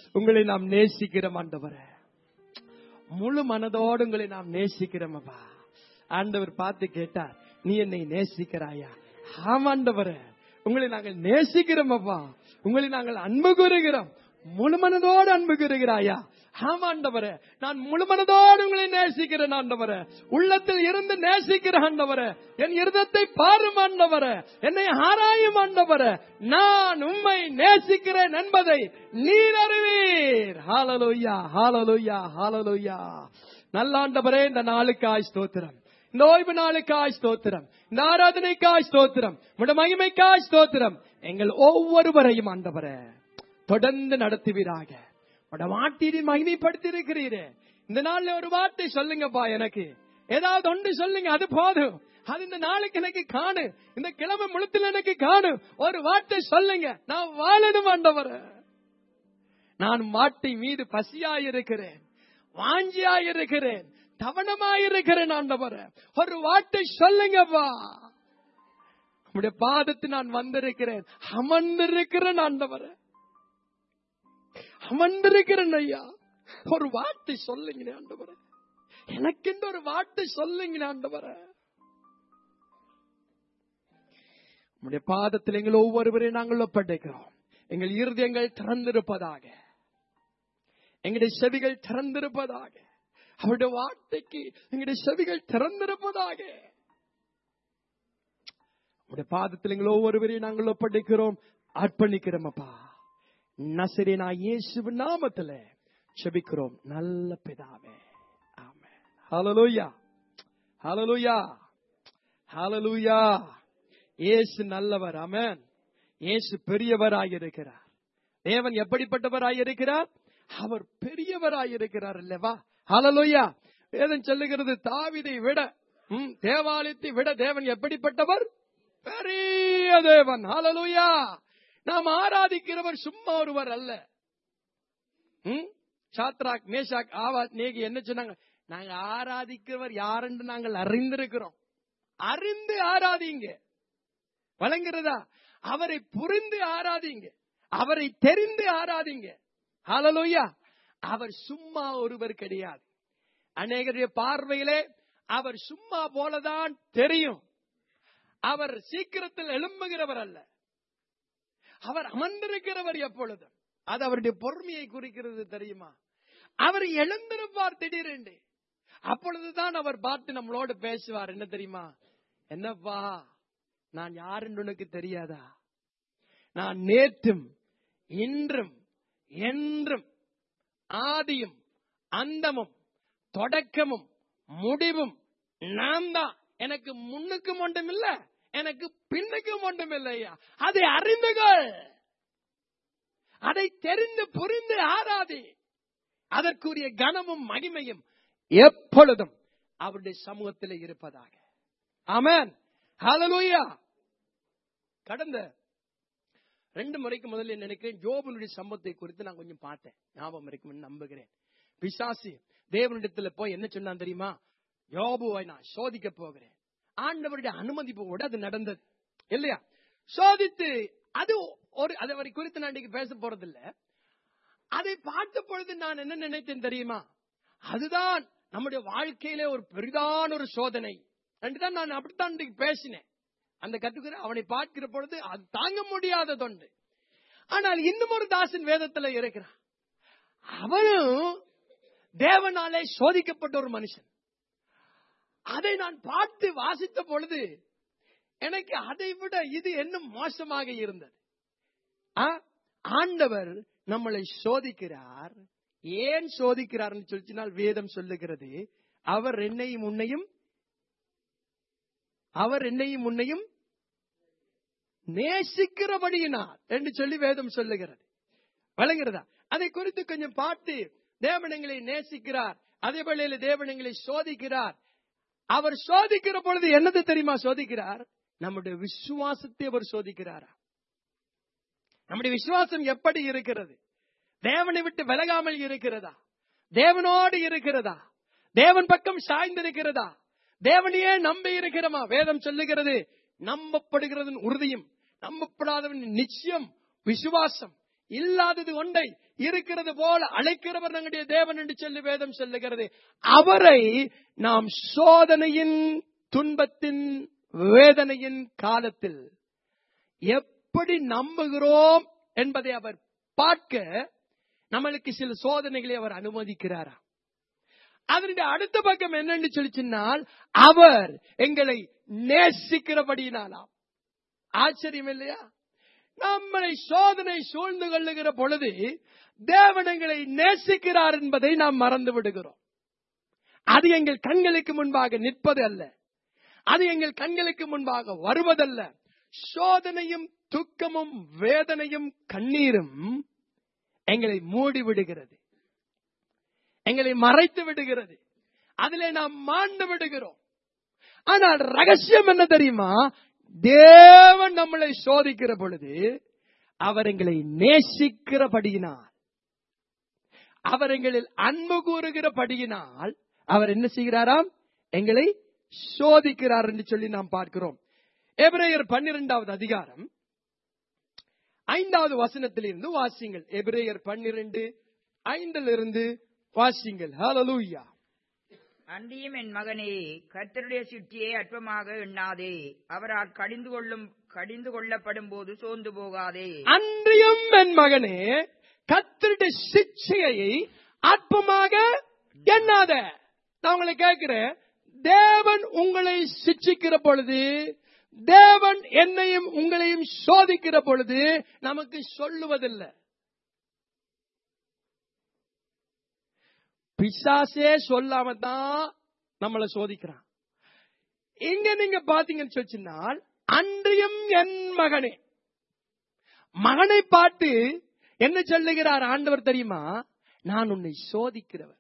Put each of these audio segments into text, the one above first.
உங்களை நாம் நேசிக்கிறோம் ஆண்டவரே முழு மனதோடு உங்களை நாம் நேசிக்கிறோம் அப்பா ஆண்டவர் பார்த்து கேட்டார் நீ என்னை நேசிக்கிறாயா ஆமாண்டவரே உங்களை நாங்கள் நேசிக்கிறோம் அப்பா உங்களை நாங்கள் அன்பு கூறுகிறோம் முழு மனதோடு அன்பு கூறுகிறாயா ஆமாண்டவரே நான் முழு மனதோடு உங்களை நேசிக்கிறேன் ஆண்டவரே உள்ளத்தில் இருந்து நேசிக்கிறேன் ஆண்டவரே என் இருதத்தை பாரும் ஆண்டவரே என்னை ஆராயும் ஆண்டவரே நான் உம்மை நேசிக்கிறேன் என்பதை நீர் அறிவீர் ஹாலலோய்யா ஹாலலோய்யா ஹாலலோய்யா நல்ல ஆண்டவரே இந்த நாளுக்காய் ஸ்தோத்திரம் இந்த ஓய்வு நாளுக்காய் ஸ்தோத்திரம் இந்த ஆராதனைக்காய் ஸ்தோத்திரம் உடைய மகிமைக்காய் ஸ்தோத்திரம் எங்கள் ஒவ்வொருவரையும் ஆண்டவரே தொடர்ந்து நடத்துவீராக உட வாட்டியை மகிமைப்படுத்தி இருக்கிறீரே இந்த நாள்ல ஒரு வார்த்தை சொல்லுங்கப்பா எனக்கு ஏதாவது ஒன்று சொல்லுங்க அது போதும் அது இந்த நாளைக்கு எனக்கு காணு இந்த கிழமை முழுத்துல எனக்கு காணு ஒரு வார்த்தை சொல்லுங்க நான் வாழணும் ஆண்டவர நான் மாட்டை மீது பசியாயிருக்கிறேன் வாஞ்சியாயிருக்கிறேன் தவணமாயிருக்கிறேன் ஆண்டவர ஒரு வார்த்தை சொல்லுங்கப்பா உடைய பாதத்து நான் வந்திருக்கிறேன் அமர்ந்திருக்கிறேன் ஆண்டவர அமர்ந்திருக்கிறேன் ஐயா ஒரு வார்த்தை சொல்லுங்க ஆண்டவர எனக்கு இந்த ஒரு வார்த்தை சொல்லுங்க ஆண்டவர உடைய பாதத்தில் எங்கள் ஒவ்வொருவரையும் நாங்கள் ஒப்படைக்கிறோம் எங்கள் இருதயங்கள் திறந்திருப்பதாக எங்களுடைய செவிகள் திறந்திருப்பதாக அவருடைய வார்த்தைக்கு எங்களுடைய செவிகள் திறந்திருப்பதாக உடைய பாதத்தில் எங்கள் ஒவ்வொருவரையும் நாங்கள் ஒப்படைக்கிறோம் அர்ப்பணிக்கிறோம் அப்பா நசரேனா இயேசு நாமத்துல செபிக்கிறோம் நல்ல பிதாவே ஆமென் ஹalleluya ஹalleluya ஹalleluya இயேசு நல்லவர் ஆமென் இயேசு பெரியவராய் இருக்கிறார் தேவன் எப்படிப்பட்டவராய் இருக்கிறார் அவர் பெரியவராய் இருக்கிறார் அல்லவா ஹalleluya வேதம் சொல்லுகிறது தாவிதை விட ம், தேவாலயத்தை விட தேவன் எப்படிப்பட்டவர் பெரிய தேவன் ஹalleluya நாம் ஆராதிக்கிறவர் சும்மா ஒருவர் அல்ல ம்? சாத்ராக் மேஷாக் ஆவாத் நேகி என்ன சொன்னாங்க நாங்க ஆராதிக்கிறவர் யாரென்று நாங்கள் அறிந்திருக்கிறோம் அறிந்து ஆராதிங்க வழங்குறதா அவரை புரிந்து ஆராதிங்க அவரை தெரிந்து ஆராதிங்க ஹalleluya அவர் சும்மா ஒருவர் கிடையாது அநேகருடைய பார்வையிலே அவர் சும்மா போலதான் தெரியும் அவர் சீக்கிரத்தில் எழும்புகிறவர் அல்ல அவர் அமர்ந்திருக்கிறவர் எப்பொழுதும் அது அவருடைய பொறுமையை குறிக்கிறது தெரியுமா அவர் எழுந்திருப்பார் திடீரென்று அப்பொழுதுதான் அவர் பார்த்து நம்மளோடு பேசுவார் என்ன தெரியுமா என்னப்பா நான் யாருன்னு உனக்கு தெரியாதா நான் நேற்றும் இன்றும் என்றும் ஆதியும் அந்தமும் தொடக்கமும் முடிவும் நான் தான் எனக்கு முன்னுக்கும் ஒன்றும் இல்ல எனக்கு பின்னுக்கும் ஒன்றும் இல்லையா அதை அறிந்துகள் அதை தெரிந்து புரிந்து ஆராதி அதற்குரிய கனமும் மகிமையும் எப்பொழுதும் அவருடைய சமூகத்தில் இருப்பதாக ஆமென் ஹalleluya கடந்த ரெண்டு முறைக்கு முதல்ல நினைக்கிறேன் ஜோபனுடைய சம்பவத்தை குறித்து நான் கொஞ்சம் பார்த்தேன் ஞாபகம் இருக்கும்னு நம்புகிறேன் பிசாசு தேவனிடத்துல போய் என்ன சொன்னான் தெரியுமா யோபுவை நான் சோதிக்க போகிறேன் ஆண்டவருடைய அனுமதி போட அது நடந்தது இல்லையா சோதித்து அது ஒரு அதை அவரை குறித்து நான் இன்னைக்கு பேச போறதில்ல அதை பார்த்த பொழுது நான் என்ன நினைத்தேன் தெரியுமா அதுதான் நம்முடைய வாழ்க்கையிலே ஒரு பெரிதான ஒரு சோதனை தான் நான் அப்படித்தான் இன்னைக்கு பேசினேன் அந்த கட்டுக்கிற அவனை பார்க்கிற பொழுது அது தாங்க முடியாத தொண்டு ஆனால் இன்னும் ஒரு தாசன் வேதத்துல இருக்கிறான் அவனும் தேவனாலே சோதிக்கப்பட்ட ஒரு மனுஷன் அதை நான் பார்த்து வாசித்த பொழுது எனக்கு அதை விட இது இன்னும் மோசமாக இருந்தது ஆ? ஆண்டவர் நம்மளை சோதிக்கிறார் ஏன் சோதிக்கிறார்னு சொல்லினால் வேதம் சொல்லுகிறது அவர் என்னையும் உன்னையும் அவர் என்னையும் உன்னையும் நேசிக்கிறபடியினார் என்று சொல்லி வேதம் சொல்லுகிறது வழங்குறதா அதை குறித்து கொஞ்சம் பார்த்து தேவனங்களை நேசிக்கிறார் அதே வேளையில தேவனங்களை சோதிக்கிறார் அவர் சோதிக்கிற பொழுது என்னது தெரியுமா சோதிக்கிறார் நம்முடைய விசுவாசத்தை அவர் சோதிக்கிறாரா நம்முடைய விசுவாசம் எப்படி இருக்கிறது தேவனை விட்டு விலகாமல் இருக்கிறதா தேவனோடு இருக்கிறதா தேவன் பக்கம் சாய்ந்திருக்கிறதா தேவனையே நம்பி இருக்கிறோமா வேதம் சொல்லுகிறது நம்பப்படுகிறதன் உறுதியும் நம்பப்படாதவன் நிச்சயம் விசுவாசம் இல்லாதது ஒன்றை இருக்கிறது போல அழைக்கிறவர் நம்முடைய தேவன் என்று சொல்லி வேதம் சொல்லுகிறது அவரை நாம் சோதனையின் துன்பத்தின் வேதனையின் காலத்தில் எப்படி நம்புகிறோம் என்பதை அவர் பார்க்க நம்மளுக்கு சில சோதனைகளை அவர் அனுமதிக்கிறாரா அதனுடைய அடுத்த பக்கம் என்னன்னு சொல்லிச்சுன்னால் அவர் எங்களை நேசிக்கிறபடியினாலாம் ஆச்சரியம் இல்லையா நம்மளை சோதனை சூழ்ந்து கொள்ளுகிற பொழுது தேவன் எங்களை நேசிக்கிறார் என்பதை நாம் மறந்து விடுகிறோம் அது எங்கள் கண்களுக்கு முன்பாக நிற்பது அல்ல அது எங்கள் கண்களுக்கு முன்பாக வருவதல்ல சோதனையும் துக்கமும் வேதனையும் கண்ணீரும் எங்களை மூடி விடுகிறது எங்களை மறைத்து விடுகிறது அதிலே நாம் மாண்டு விடுகிறோம் ஆனால் ரகசியம் என்ன தெரியுமா தேவன் நம்மளை சோதிக்கிற பொழுது அவர் எங்களை நேசிக்கிறபடியினால் அவர் எங்களில் அன்பு கூறுகிறபடியினால் அவர் என்ன செய்கிறாராம் எங்களை சோதிக்கிறார் என்று சொல்லி நாம் பார்க்கிறோம் எபிரேயர் பன்னிரெண்டாவது அதிகாரம் ஐந்தாவது வசனத்திலிருந்து வாசிங்கள் எபிரேயர் பன்னிரண்டு ஐந்திலிருந்து வாசிங்கள் ஹalleluya அன்றியும் என் மகனே கர்த்தருடைய சிற்றியை அற்பமாக எண்ணாதே அவரால் கடிந்து கொள்ளும் கடிந்து கொள்ளப்படும் போது சோர்ந்து போகாதே அன்றியும் என் மகனே கத்தருடைய சிக்ஷையை அற்பமாக எண்ணாத நான் உங்களை கேட்கிறேன் தேவன் உங்களை சிக்ஷிக்கிற பொழுது தேவன் என்னையும் உங்களையும் சோதிக்கிற பொழுது நமக்கு சொல்லுவதில்லை பிசாசே சொல்லாம தான் நம்மளை சோதிக்கிறான் இங்க நீங்க பாத்தீங்கன்னு சொல்லிச்சுனால் அன்றியும் என் மகனே மகனை பார்த்து என்ன சொல்லுகிறார் ஆண்டவர் தெரியுமா நான் உன்னை சோதிக்கிறவர்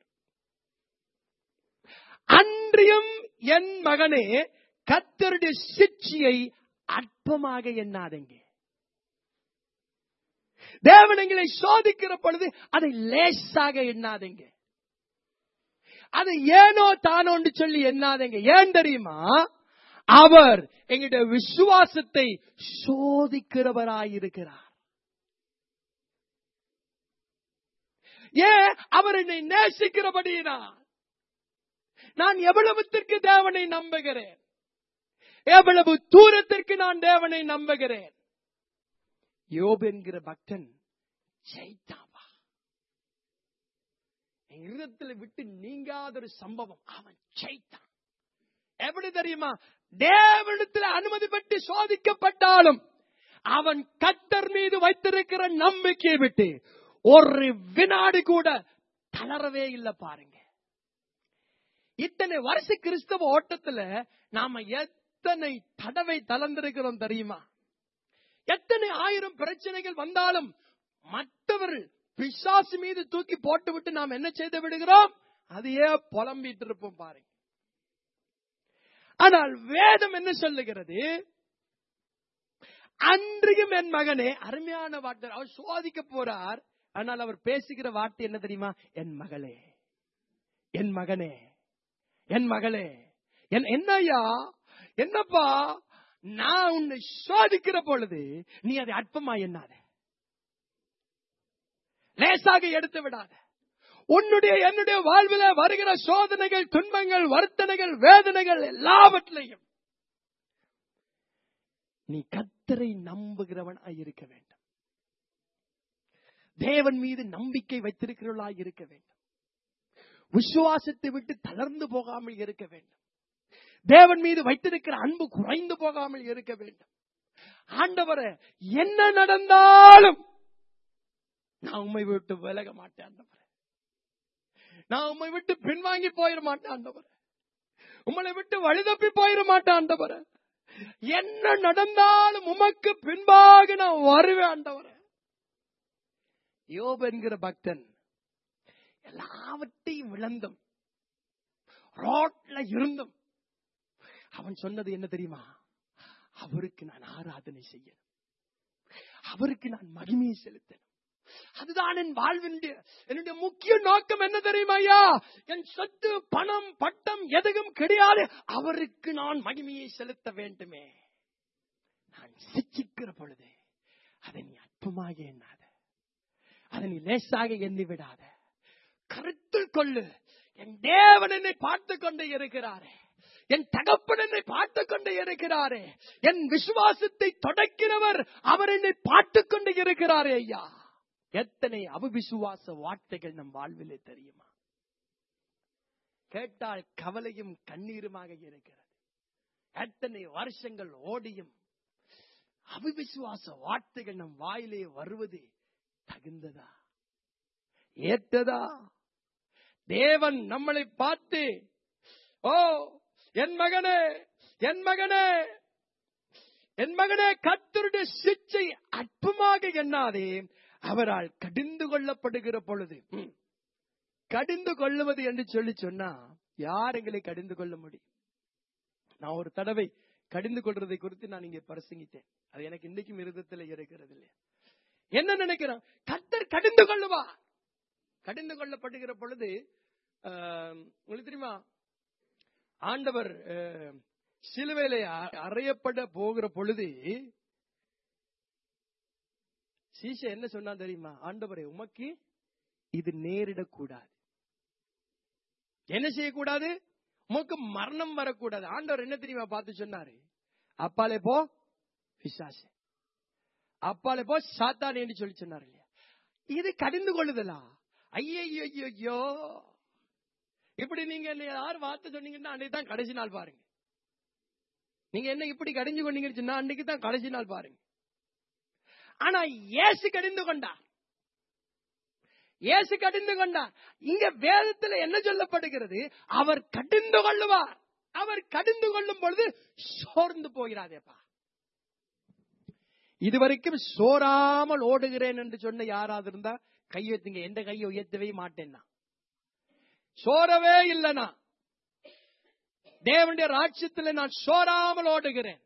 அன்றியும் என் மகனே கத்தருடைய சிக்ஷையை அற்பமாக எண்ணாதீங்க தேவன் எங்களை சோதிக்கிற பொழுது அதை லேசாக எண்ணாதீங்க அது ஏனோ தானோன்னு சொல்லி எண்ணாதீங்க ஏன் தெரியுமா அவர் எங்களுடைய விசுவாசத்தை சோதிக்கிறவராயிருக்கிறார் ஏன் அவர் என்னை நேசிக்கிறபடியினா நான் எவ்வளவுத்திற்கு தேவனை நம்புகிறேன் எவ்வளவு தூரத்திற்கு நான் தேவனை நம்புகிறேன் யோபு என்கிற பக்தன் ஜெயித்தாவா என் இருதயத்துல விட்டு நீங்காத ஒரு சம்பவம் அவன் ஜெயித்தான் எப்படி தெரியுமா தேவனிடத்தில் அனுமதி பெற்று சோதிக்கப்பட்டாலும் அவன் கத்தர் மீது வைத்திருக்கிற நம்பிக்கையை விட்டு ஒரு வினாடி கூட தளரவே இல்லை பாருங்க இத்தனை வருஷ கிறிஸ்தவ ஓட்டத்துல நாம எத்தனை தடவை தளர்ந்திருக்கிறோம் தெரியுமா எத்தனை ஆயிரம் பிரச்சனைகள் வந்தாலும் மற்றவர் பிசாசு மீது தூக்கி போட்டு விட்டு நாம் என்ன செய்து விடுகிறோம் அதையே புலம்பிட்டு இருப்போம் பாருங்க ஆனால் வேதம் என்ன சொல்லுகிறது அன்றையும் என் மகனே அருமையான வார்த்தை அவர் சோதிக்க போறார் ஆனால் அவர் பேசுகிற வார்த்தை என்ன தெரியுமா என் மகளே என் மகனே என் மகளே என் என்னையா என்னப்பா நான் உன்னை சோதிக்கிற பொழுது நீ அதை அற்பமா எண்ணாத லேசாக எடுத்து விடாத உன்னுடைய என்னுடைய வாழ்வில வருகிற சோதனைகள் துன்பங்கள் வருத்தனைகள் வேதனைகள் எல்லாவற்றிலையும் நீ கத்தரை நம்புகிறவன் இருக்க வேண்டும் தேவன் மீது நம்பிக்கை வைத்திருக்கிறவர்களாய் இருக்க வேண்டும் விசுவாசத்தை விட்டு தளர்ந்து போகாமல் இருக்க வேண்டும் தேவன் மீது வைத்திருக்கிற அன்பு குறைந்து போகாமல் இருக்க வேண்டும் ஆண்டவரே என்ன நடந்தாலும் நான் உண்மை விட்டு விலக மாட்டேன் ஆண்டவரே நான் உண்மை விட்டு பின்வாங்கி போயிட மாட்டேன் ஆண்டவரே உங்களை விட்டு வழிதப்பி போயிட மாட்டேன் ஆண்டவரே என்ன நடந்தாலும் உமக்கு பின்பாக நான் வருவேன் ஆண்டவரே யோபு என்கிற பக்தன் எல்லாவற்றையும் இழந்தும் ரோட்ல இருந்தும் அவன் சொன்னது என்ன தெரியுமா அவருக்கு நான் ஆராதனை செய்யணும் அவருக்கு நான் மகிமையை செலுத்தணும் அதுதான் என் வாழ்வினுடைய என்னுடைய முக்கிய நோக்கம் என்ன தெரியுமா ஐயா என் சொத்து பணம் பட்டம் எதுவும் கிடையாது அவருக்கு நான் மகிமையை செலுத்த வேண்டுமே நான் சிச்சிக்கிற பொழுது அதை நீ அற்பமாக எண்ணாத அதை நீ லேசாக எண்ணி விடாத கருத்தில் கொள்ளு என் தேவன் என்னை பார்த்து கொண்டு இருக்கிறாரே என் தகப்பன் என்னை பார்த்து கொண்டு இருக்கிறாரே என் விசுவாசத்தை தொடக்கிறவர் அவர் என்னை பார்த்து கொண்டு இருக்கிறாரே ஐயா எத்தனை அவிசுவாச வார்த்தைகள் நம் வாழ்விலே தெரியுமா கேட்டால் கவலையும் கண்ணீருமாக இருக்கிறது எத்தனை வருஷங்கள் ஓடியும் அவிசுவாச வார்த்தைகள் நம் வாயிலே வருவது தகுந்ததா ஏற்றதா தேவன் நம்மளை பார்த்து ஓ என் மகனே என் மகனே என் மகனே கத்தருடைய சிச்சை அற்பமாக எண்ணாதே அவரால் கடிந்து கொள்ளப்படுகிற பொழுது ம், கடிந்து கொள்ளுவது என்று சொல்லி சொன்னா யார் எங்களை கடிந்து கொள்ள முடியும் நான் ஒரு தடவை கடிந்து கொள்றதை குறித்து நான் இங்கே பிரசங்கித்தேன் அது எனக்கு இன்னைக்கும் இருதத்தில் இருக்கிறது இல்லையா என்ன நினைக்கிறோம் கத்தர் கடிந்து கொள்ளுவா கடிந்து கொள்ளப்படுகிற பொழுது ஆஹ், உங்களுக்கு தெரியுமா ஆண்டவர் ஆஹ், சிலுவையிலே அ- அறையப்பட போகிற பொழுது சீச என்ன சொன்னா தெரியுமா ஆண்டவரே உமக்கு இது நேரிடக்கூடாது என்ன செய்யக்கூடாது உமக்கு மரணம் வரக்கூடாது ஆண்டவர் என்ன தெரியுமா பார்த்து சொன்னாரு அப்பாலே போ பிசாசு அப்பாலே போ சாத்தான் என்று சொல்லி சொன்னார் இல்லையா இது கடிந்து கொள்ளுதலா ஐயோ ஐயோ இப்படி நீங்க என்ன யார் வார்த்தை சொன்னீங்கன்னா அன்னைக்கு தான் கடைசி நாள் பாருங்க நீங்க என்ன இப்படி கடிஞ்சு கொண்டீங்கன்னு சொன்னா அன்னைக்கு தான் கடைசி நாள் பாருங்க ஆனா இயேசு கடிந்து கொண்டார் இயேசு கடிந்து கொண்டார் இங்க வேதத்துல என்ன சொல்லப்படுகிறது அவர் கடிந்து கொள்ளுவார் அவர் கடிந்து கொள்ளும் பொழுது சோர்ந்து போகிறாதேப்பா இதுவரைக்கும் சோராமல் ஓடுகிறேன் என்று சொன்ன யாராவது இருந்தா கையெழுத்துங்க எந்த கையை உயர்த்தவே மாட்டேன்னா சோரவே இல்லைனா தேவனுடைய ராட்சியத்தில் நான் சோராமல் ஓடுகிறேன்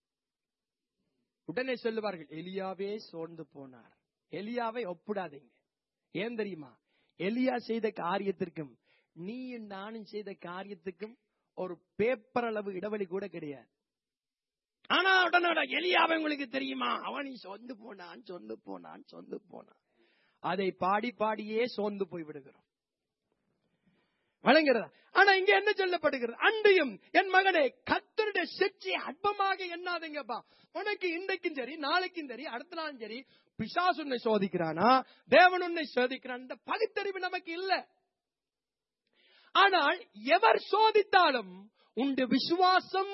உடனே சொல்லுவார்கள் எலியாவே சோர்ந்து போனார் எலியாவை ஒப்பிடாதீங்க ஏன் தெரியுமா எலியா செய்த காரியத்திற்கும் நீயும் நானும் செய்த காரியத்துக்கும் ஒரு பேப்பர் அளவு இடைவெளி கூட கிடையாது ஆனா உடனே எலியாவை உங்களுக்கு தெரியுமா அவன் சொந்து போனான் சொந்து போனான் சொந்து போனான் அதை பாடி பாடியே சோர்ந்து போய் விடுகிறோம் வழங்குறதா ஆனா இங்க என்ன சொல்லப்படுகிறது அன்றையும் என் மகனே கத்தருடைய சிற்சி அற்பமாக எண்ணாதீங்கப்பா உனக்கு இன்றைக்கும் சரி நாளைக்கும் சரி அடுத்த நாளும் சரி பிசாசு உன்னை சோதிக்கிறானா தேவன் உன்னை சோதிக்கிறான் இந்த பகுத்தறிவு நமக்கு இல்ல ஆனால் எவர் சோதித்தாலும் உண்டு விசுவாசம்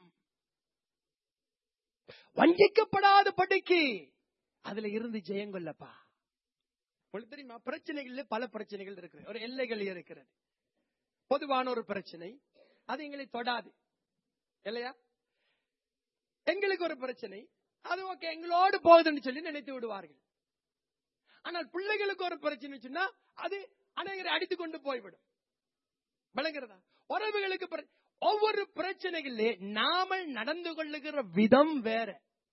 வஞ்சிக்கப்படாத படிக்கு அதுல இருந்து ஜெயங்கொள்ளப்பா உங்களுக்கு தெரியுமா பிரச்சனைகள்ல பல பிரச்சனைகள் இருக்கிறது ஒரு எல்லைகள் இருக்கிறது பொதுவான ஒரு பிரச்சனை அது எங்களை தொடாது இல்லையா எங்களுக்கு ஒரு பிரச்சனை அது ஓகே எங்களோடு போகுதுன்னு சொல்லி நினைத்து விடுவார்கள் ஆனால் பிள்ளைகளுக்கு ஒரு பிரச்சனை சொன்னா அது அநேகரை அடித்து கொண்டு போய்விடும் விளங்குறதா உறவுகளுக்கு பிர- ஒவ்வொரு பிரச்சனைகளிலே நாமல் நடந்து கொள்ளுகிற விதம் வேற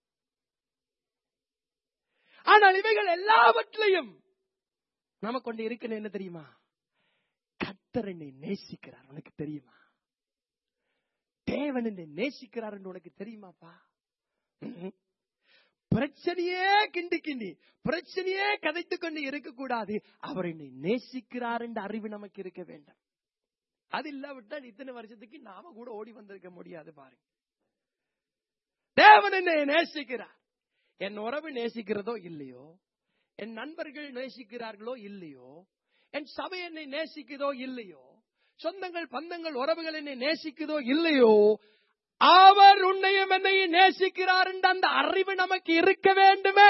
ஆனால் இவைகள் எல்லாவற்றையும் நமக்கு கொண்டு இருக்கிற என்ன தெரியுமா கத்தர் என்னை நேசிக்கிறார் உனக்கு தெரியுமா தேவன் என்னை நேசிக்கிறார் என்று உனக்கு தெரியுமாப்பா ம்ஹும். பிரச்சனையே கிண்டி கிண்டி பிரச்சனையே கதைத்துக் கொண்டு இருக்கக்கூடாது அவர் என்னை நேசிக்கிறார் என்ற அறிவு நமக்கு இருக்க வேண்டும் அது இல்லாவிட்டால் இத்தனை வருஷத்துக்கு நாம கூட ஓடி வந்திருக்க முடியாது பாருங்க தேவன் என்னை நேசிக்கிறார் என் உறவு நேசிக்கிறதோ இல்லையோ என் நண்பர்கள் நேசிக்கிறார்களோ இல்லையோ என் சபை என்னை நேசிக்குதோ இல்லையோ சொந்தங்கள் பந்தங்கள் உறவுகள் என்னை நேசிக்குதோ இல்லையோ அவர் உன்னையும் என்னையும் நேசிக்கிறார் என்ற அந்த அறிவு நமக்கு இருக்க வேண்டுமே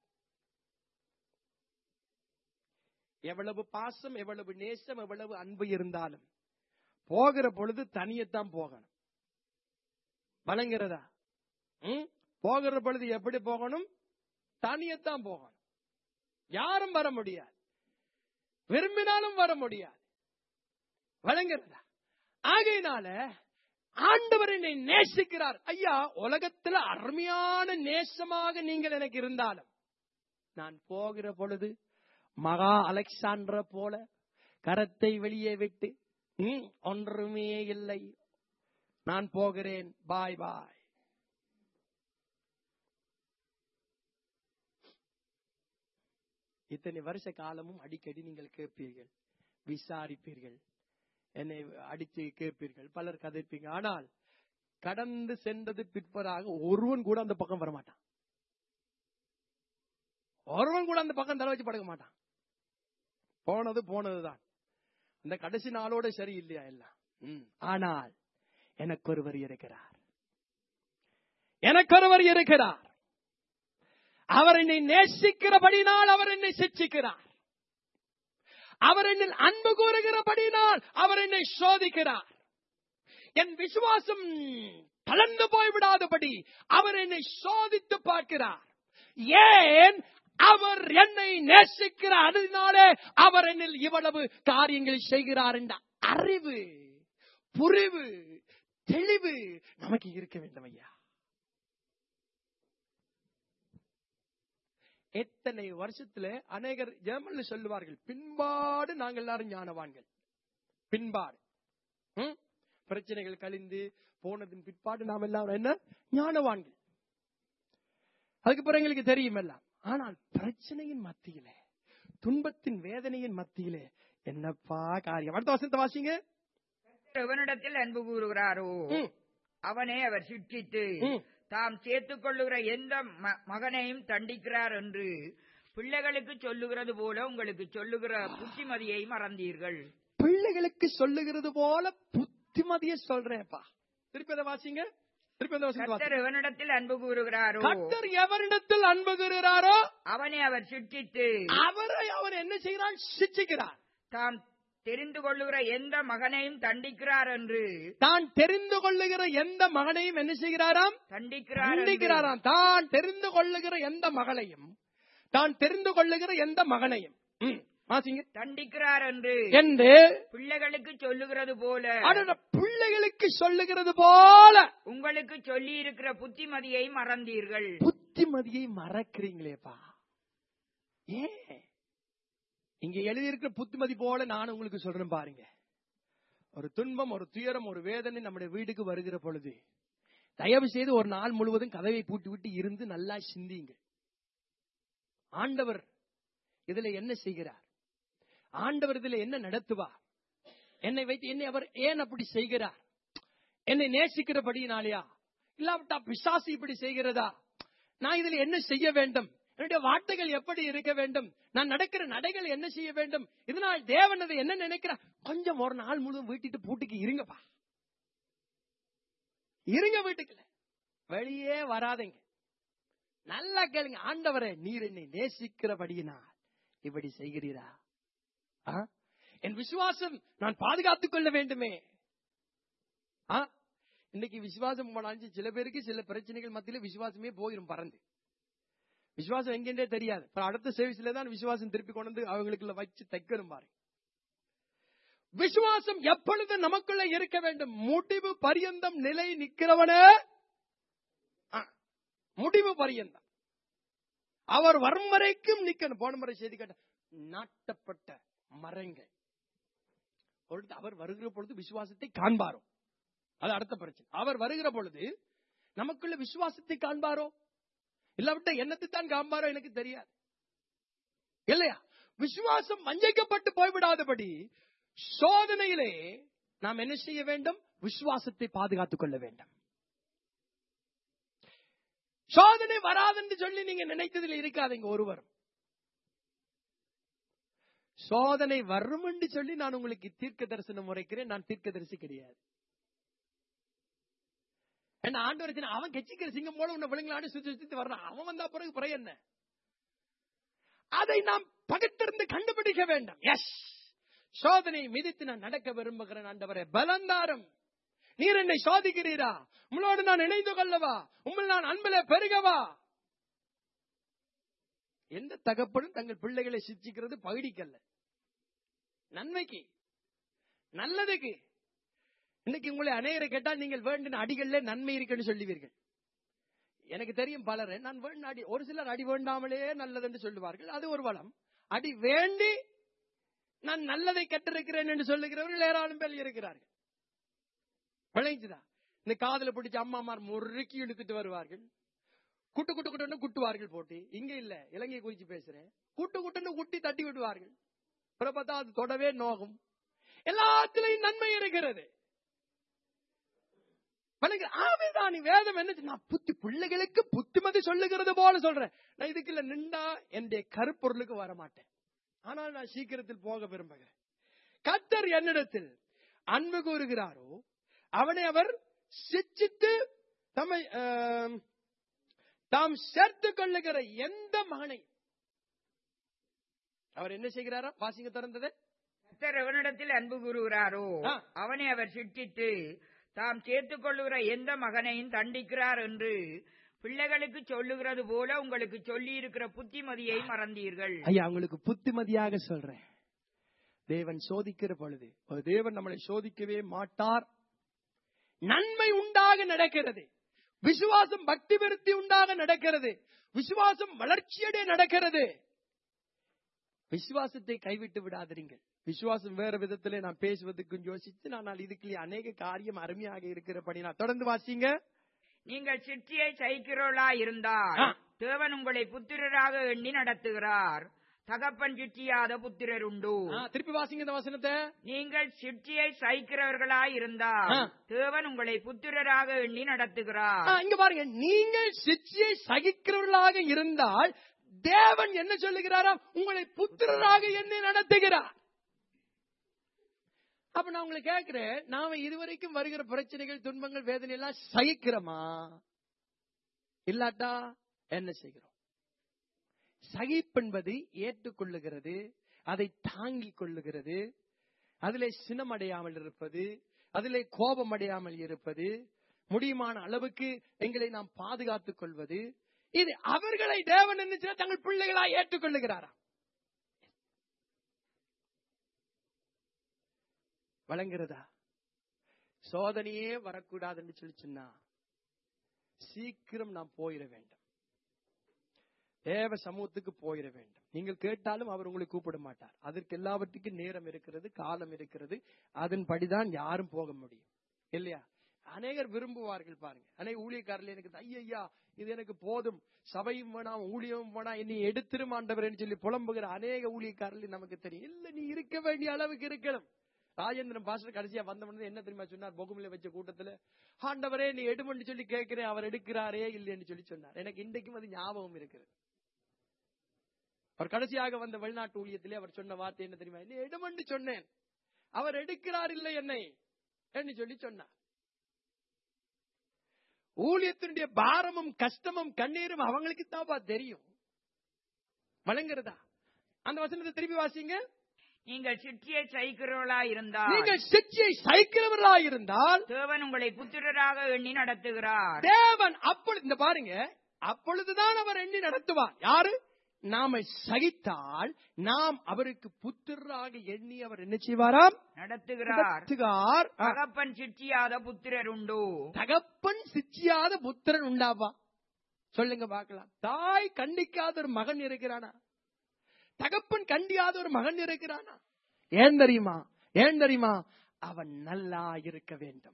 எவ்வளவு பாசம் எவ்வளவு நேசம் எவ்வளவு அன்பு இருந்தாலும் போகிற பொழுது தனியத்தான் போகணும் வழங்குறதா ம்? போகிற பொழுது எப்படி போகணும் தனியத்தான் போகணும் யாரும் வர முடியாது விரும்பினாலும் வர முடியாது வழங்குறதா ஆகையினால ஆண்டவர் என்னை நேசிக்கிறார் ஐயா உலகத்துல அருமையான நேசமாக நீங்கள் எனக்கு இருந்தாலும் நான் போகிற பொழுது மகா அலெக்சாண்டர போல கரத்தை வெளியே விட்டு "ம், ஒன்றுமே இல்லை நான் போகிறேன் பாய் பாய் இத்தனை வருஷ காலமும் அடிக்கடி நீங்கள் கேட்பீர்கள் விசாரிப்பீர்கள் என்னை அடித்து கேட்பீர்கள் பலர் கதைப்பீங்க ஆனால் கடந்து சென்றது பிற்பதாக ஒருவன் கூட அந்த பக்கம் வர மாட்டான் ஒருவன் கூட அந்த பக்கம் தலை வச்சு படுக்க மாட்டான் போனது போனதுதான் அந்த கடைசி நாளோட சரி இல்லையா எல்லாம் ம். ஆனால் எனக்கு ஒருவர் இருக்கிறார் எனக்கு ஒருவர் இருக்கிறார் அவர் என்னை நேசிக்கிறபடினால் அவர் என்னை சிச்சிக்கிறார் அவர் என்னில் அன்பு கூறுகிறபடினால் அவர் என்னை சோதிக்கிறார் என் விசுவாசம் தளர்ந்து போய்விடாதபடி அவர் என்னை சோதித்து பார்க்கிறார் ஏன் அவர் என்னை நேசிக்கிற அதனாலே அவர் என்னில் இவ்வளவு காரியங்கள் செய்கிறார் என்ற அறிவு புரிவு தெளிவு நமக்கு இருக்க வேண்டும் ஐயா எத்தனை வருஷத்துல அநேகர் ஜெர்மன்ல சொல்லுவார்கள் பின்பாடு நாங்கள் எல்லாரும் ஞானவான்கள் பின்பாடு ம்? பிரச்சனைகள் கழிந்து போனதின் பிற்பாடு நாம் எல்லாரும் என்ன ஞானவான்கள் அதுக்கு பிறகு எங்களுக்கு தெரியும் எல்லாம் ஆனால் பிரச்சனையின் மத்தியிலே துன்பத்தின் வேதனையின் மத்தியிலே என்னப்பா காரியம் அடுத்த வசனத்தை வாசிங்க எவனிடத்தில் அன்பு கூறுகிறாரோ ம், அவனை அவர் சிற்றித்து ம். தாம் சேர்த்துக் கொள்ளுகிற எந்த ம- மகனையும் தண்டிக்கிறார் என்று பிள்ளைகளுக்கு சொல்லுகிறது போல உங்களுக்கு சொல்லுகிற புத்திமதியை மறந்தீர்கள் பிள்ளைகளுக்கு சொல்லுகிறது போல புத்திமதிய சொல்றேன்ப்பா திருப்பி அதை வாசிங்க திருப்பி அந்த வசனத்தை வாசிங்க கர்த்தர் எவனிடத்தில் அன்பு கூறுகிறாரோ கர்த்தர் எவரிடத்தில் அன்பு கூறுகிறாரோ அவனை அவர் சிற்றித்து அவரை அவர் என்ன செய்கிறார் சிச்சிக்கிறார் தாம் தெரிந்து கொள்ளுகிற எந்த மகனையும் தண்டிக்கிறார் என்று தான் தெரிந்து கொள்ளுகிற எந்த மகனையும் என்ன செய்கிறாராம் தண்டிக்கிறார் என்று கண்டிக்கிறாராம் தான் தெரிந்து கொள்ளுகிற எந்த மகளையும் தான் தெரிந்து கொள்ளுகிற எந்த மகனையும் ம், வாசிங்க தண்டிக்கிறார் என்று என்று பிள்ளைகளுக்கு சொல்லுகிறது போல அடட, பிள்ளைகளுக்கு சொல்லுகிறது போல உங்களுக்கு சொல்லி இருக்கிற புத்திமதியை மறந்தீர்கள் புத்திமதியை மறக்கிறீங்களேப்பா ஏன் இங்க எழுதியிருக்கிற புத்திமதி போல நான் உங்களுக்கு சொல்றேன் பாருங்க ஒரு துன்பம் ஒரு துயரம் ஒரு வேதனை நம்முடைய வீட்டுக்கு வருகிற பொழுது தயவு செய்து ஒரு நாள் முழுவதும் கதவை பூட்டி விட்டு இருந்து நல்லா சிந்திங்க ஆண்டவர் இதுல என்ன செய்கிறார் ஆண்டவர் இதுல என்ன நடத்துவார் என்னை வைத்து என்னை அவர் ஏன் அப்படி செய்கிறார் என்னை நேசிக்கிறபடியினாலயா இல்லாவிட்டா பிசாசு இப்படி செய்கிறதா நான் இதுல என்ன செய்ய வேண்டும் என்னுடைய வார்த்தைகள் எப்படி இருக்க வேண்டும் நான் நடக்கிற நடைகள் என்ன செய்ய வேண்டும் இதனால் தேவன் அதை என்ன நினைக்கிறார் கொஞ்சம் ஒரு நாள் முழுவதும் வீட்டுக்கு பூட்டுக்கு இருங்கப்பா இருங்க வீட்டுக்குள்ள வெளியே வராதீங்க நல்லா கேளுங்க ஆண்டவரே நீர் என்னை நேசிக்கிறபடியினால் இப்படி செய்கிறீரா ஆ? என் விசுவாசம் நான் பாதுகாத்துக் கொள்ள வேண்டுமே ஆ? இன்னைக்கு விசுவாசம் போனாலும் சில பேருக்கு சில பிரச்சனைகள் மத்தியில விசுவாசமே போயிரும் பறந்து விசுவாசம் எங்கேன்றே தெரியாது அப்புறம் அடுத்த சர்வீஸ்ல தான் விசுவாசம் திருப்பி கொண்டு வந்து அவங்களுக்குள்ள வச்சு தைக்கணும் பாருங்க விசுவாசம் எப்பொழுது நமக்குள்ள இருக்க வேண்டும் முடிவு பரியந்தம் நிலை நிக்கிறவனே ஆ, முடிவு பரியந்தம் அவர் வரும் வரைக்கும் நிக்கணும் போன முறை செய்தி கேட்ட நாட்டப்பட்ட மரங்கள் பொழுது அவர் வருகிற பொழுது விசுவாசத்தை காண்பாரோ அது அடுத்த பிரச்சனை அவர் வருகிற பொழுது நமக்குள்ள விசுவாசத்தை காண்பாரோ இல்லாவிட்ட என்னத்தை தான் காண்பாரோ எனக்கு தெரியாது இல்லையா விசுவாசம் வஞ்சைக்கப்பட்டு போய்விடாதபடி சோதனையிலே நாம் என்ன செய்ய வேண்டும் விசுவாசத்தை பாதுகாத்துக் கொள்ள வேண்டும் சோதனை வராதுன்னு சொல்லி நீங்க நினைத்ததில் இருக்காதீங்க ஒருவரும் சோதனை வரும் என்று சொல்லி நான் உங்களுக்கு தீர்க்க தரிசனம் உரைக்கிறேன் நான் தீர்க்க தரிசி கிடையாது என்ன ஆண்டு சொன்னா, அவன் கெச்சிக்கிற சிங்கம் போல உன்னை விழுங்களான்னு சுத்தி சுத்தி வர்றான் அவன் வந்தா பிறகு பிற என்ன அதை நாம் பகுத்திருந்து கண்டுபிடிக்க வேண்டும் எஸ் சோதனை மிதித்து நான் நடக்க விரும்புகிறேன் ஆண்டவரே பலந்தாரம் நீர் என்னை சோதிக்கிறீரா உங்களோடு நான் இணைந்து கொள்ளவா உங்கள் நான் அன்பில பெருகவா எந்த தகப்பனும் தங்கள் பிள்ளைகளை சிச்சிக்கிறது பகுடிக்கல்ல நன்மைக்கு நல்லதுக்கு இன்னைக்கு உங்களை அநேகரை கேட்டால் நீங்கள் வேண்டின அடிகள்ல நன்மை இருக்குன்னு சொல்லுவீர்கள் எனக்கு தெரியும் பலர் நான் வேண்டின அடி ஒரு சிலர் அடி வேண்டாமலே நல்லதுன்னு சொல்லுவார்கள் அது ஒரு வளம் அடி வேண்டி நான் நல்லதை கற்றிருக்கிறேன் என்று சொல்லுகிறவர்கள் ஏராளம் பேர் இருக்கிறார்கள் விளைஞ்சுதா இந்த காதல பிடிச்ச அம்மாமார் முறுக்கி இழுத்துட்டு வருவார்கள் குட்டு குட்டு குட்டுன்னு குட்டுவார்கள் போட்டு இங்க இல்ல இலங்கை குறிச்சு பேசுறேன் குட்டு குட்டுன்னு குட்டி தட்டி விடுவார்கள் அப்புறம் பார்த்தா அது தொடவே நோகும் எல்லாத்திலையும் நன்மை இருக்கிறது வணங்க ஆமைதான் நீ வேதம் என்ன சொன்னா? நான் புத்தி பிள்ளைகளுக்கு புத்திமதி சொல்லுகிறது போல சொல்றேன் நான் இதுக்குள்ள நின்றா என்னுடைய கருப்பொருளுக்கு வர மாட்டேன் ஆனால் நான் சீக்கிரத்தில் போக விரும்புகிறேன் கத்தர் என்னிடத்தில் அன்பு கூறுகிறாரோ அவனை அவர் சிச்சித்து தம்மை ஆம், தாம் சேர்த்துக் கொள்ளுகிற எந்த மகனை அவர் என்ன செய்கிறாரா வாசிங்க திறந்தது கர்த்தர் எவனிடத்தில் அன்பு கூறுகிறாரோ ஆ. அவனை அவர் சிட்டித்து தாம் சேர்த்துக் கொள்ளுகிற எந்த மகனையும் தண்டிக்கிறார் என்று பிள்ளைகளுக்கு சொல்லுகிறது போல உங்களுக்கு சொல்லி இருக்கிற புத்திமதியை மறந்தீர்கள் ஐயா உங்களுக்கு புத்திமதியாக சொல்றேன் தேவன் சோதிக்கிற பொழுது ஒரு தேவன் நம்மளை சோதிக்கவே மாட்டார் நன்மை உண்டாக நடக்கிறது விசுவாசம் பக்தி விருத்தி உண்டாக நடக்கிறது விசுவாசம் வளர்ச்சியடைய நடக்கிறது விசுவாசத்தை கைவிட்டு விடாதீர்கள் விசுவாசம் வேற விதத்திலே நான் பேசுவதற்கு யோசித்து நான் இதுக்கு அநேக காரியம் அருமையாக இருக்கிறபடி நான் தொடர்ந்து வாசிங்க நீங்கள் சிற்றியை சைக்கிறோளா இருந்தால் ஆ. தேவன் உங்களை புத்திரராக எண்ணி நடத்துகிறார் தகப்பன் சிற்றியாத புத்திரர் உண்டு ஆ, திருப்பி வாசிங்க இந்த வசனத்தை நீங்கள் சிற்றியை சைக்கிறவர்களாய் இருந்தால் ஆ. தேவன் உங்களை புத்திரராக எண்ணி நடத்துகிறார் ஆ, இங்க பாருங்க நீங்கள் சிற்சியை சகிக்கிறவர்களாக இருந்தால் தேவன் என்ன சொல்லுகிறாராம் உங்களை புத்திரராக எண்ணி நடத்துகிறார் அப்ப நான் உங்களை கேட்கிறேன் நாம இதுவரைக்கும் வருகிற பிரச்சனைகள் துன்பங்கள் வேதனை எல்லாம் சகிக்கிறோமா இல்லாட்டா என்ன செய்கிறோம் சகிப்பென்பது ஏற்றுக்கொள்ளுகிறது அதை தாங்கிக் கொள்ளுகிறது அதிலே சினமடையாமல் இருப்பது அதிலே கோபம் அடையாமல் இருப்பது முடியுமான அளவுக்கு எங்களை நாம் பாதுகாத்துக் கொள்வது இது அவர்களை தேவன் என்ன செய்ய தங்கள் பிள்ளைகளாய் ஏற்றுக்கொள்ளுகிறாரா வழங்குறதா சோதனையே வரக்கூடாதுன்னு சொல்லி சொன்னா சீக்கிரம் நாம் போயிட வேண்டும் தேவ சமூகத்துக்கு போயிட வேண்டும் நீங்கள் கேட்டாலும் அவர் உங்களை கூப்பிட மாட்டார் அதற்கு எல்லாவற்றுக்கும் நேரம் இருக்கிறது காலம் இருக்கிறது அதன்படிதான் யாரும் போக முடியும் இல்லையா அநேகர் விரும்புவார்கள் பாருங்க அநேக ஊழியக்காரர்கள் எனக்கு ஐயா இது எனக்கு போதும் சபையும் வேணாம் ஊழியமும் வேணாம் என்னை எடுத்திரும் ஆண்டவரேன்னு சொல்லி புலம்புகிற அநேக ஊழியக்காரர்கள் நமக்கு தெரியும் இல்ல நீ இருக்க வேண்டிய அளவுக்கு இருக்கணும் ராஜேந்திரன் பாஸ்டர் கடைசியா வந்தவனது என்ன தெரியுமா சொன்னார் பொகுமில வச்ச கூட்டத்துல ஆண்டவரே நீ எடுமன்னு சொல்லி கேட்கிறேன் அவர் எடுக்கிறாரே இல்லைன்னு சொல்லி சொன்னார் எனக்கு இன்றைக்கும் அது ஞாபகம் இருக்கிறது அவர் கடைசியாக வந்த வெளிநாட்டு ஊழியத்திலே அவர் சொன்ன வார்த்தை என்ன தெரியுமா இல்லை எடுமன்னு சொன்னேன் அவர் எடுக்கிறார் இல்லை என்னை என்று சொல்லி சொன்னார் ஊழியத்தினுடைய பாரமும் கஷ்டமும் கண்ணீரும் அவங்களுக்கு தான்ப்பா தெரியும் வழங்குறதா அந்த வசனத்தை திருப்பி வாசிங்க நீங்கள் சிற்றியை சைக்கிறவர்களா இருந்தால் நீங்கள் சிற்சியை சைக்கிறவர்களாக இருந்தால் தேவன் உங்களை புத்திரராக எண்ணி நடத்துகிறார் தேவன் அப்பொழுது இந்த பாருங்க அப்பொழுதுதான் அவர் எண்ணி நடத்துவார் யாரு நாம சகித்தால் நாம் அவருக்கு புத்திரராக எண்ணி அவர் என்ன செய்வாராம் நடத்துகிறார் நடத்துகார். ஆ, தகப்பன் சிற்றியாத புத்திரர் உண்டு தகப்பன் சிச்சியாத புத்திரன் உண்டாவா சொல்லுங்க பார்க்கலாம் தாய் கண்டிக்காத ஒரு மகன் இருக்கிறானா தகப்பன் கண்டியாத ஒரு மகன் இருக்கிறானா ஏன் தெரியுமா ஏன் தெரியுமா அவன் நல்லா இருக்க வேண்டும்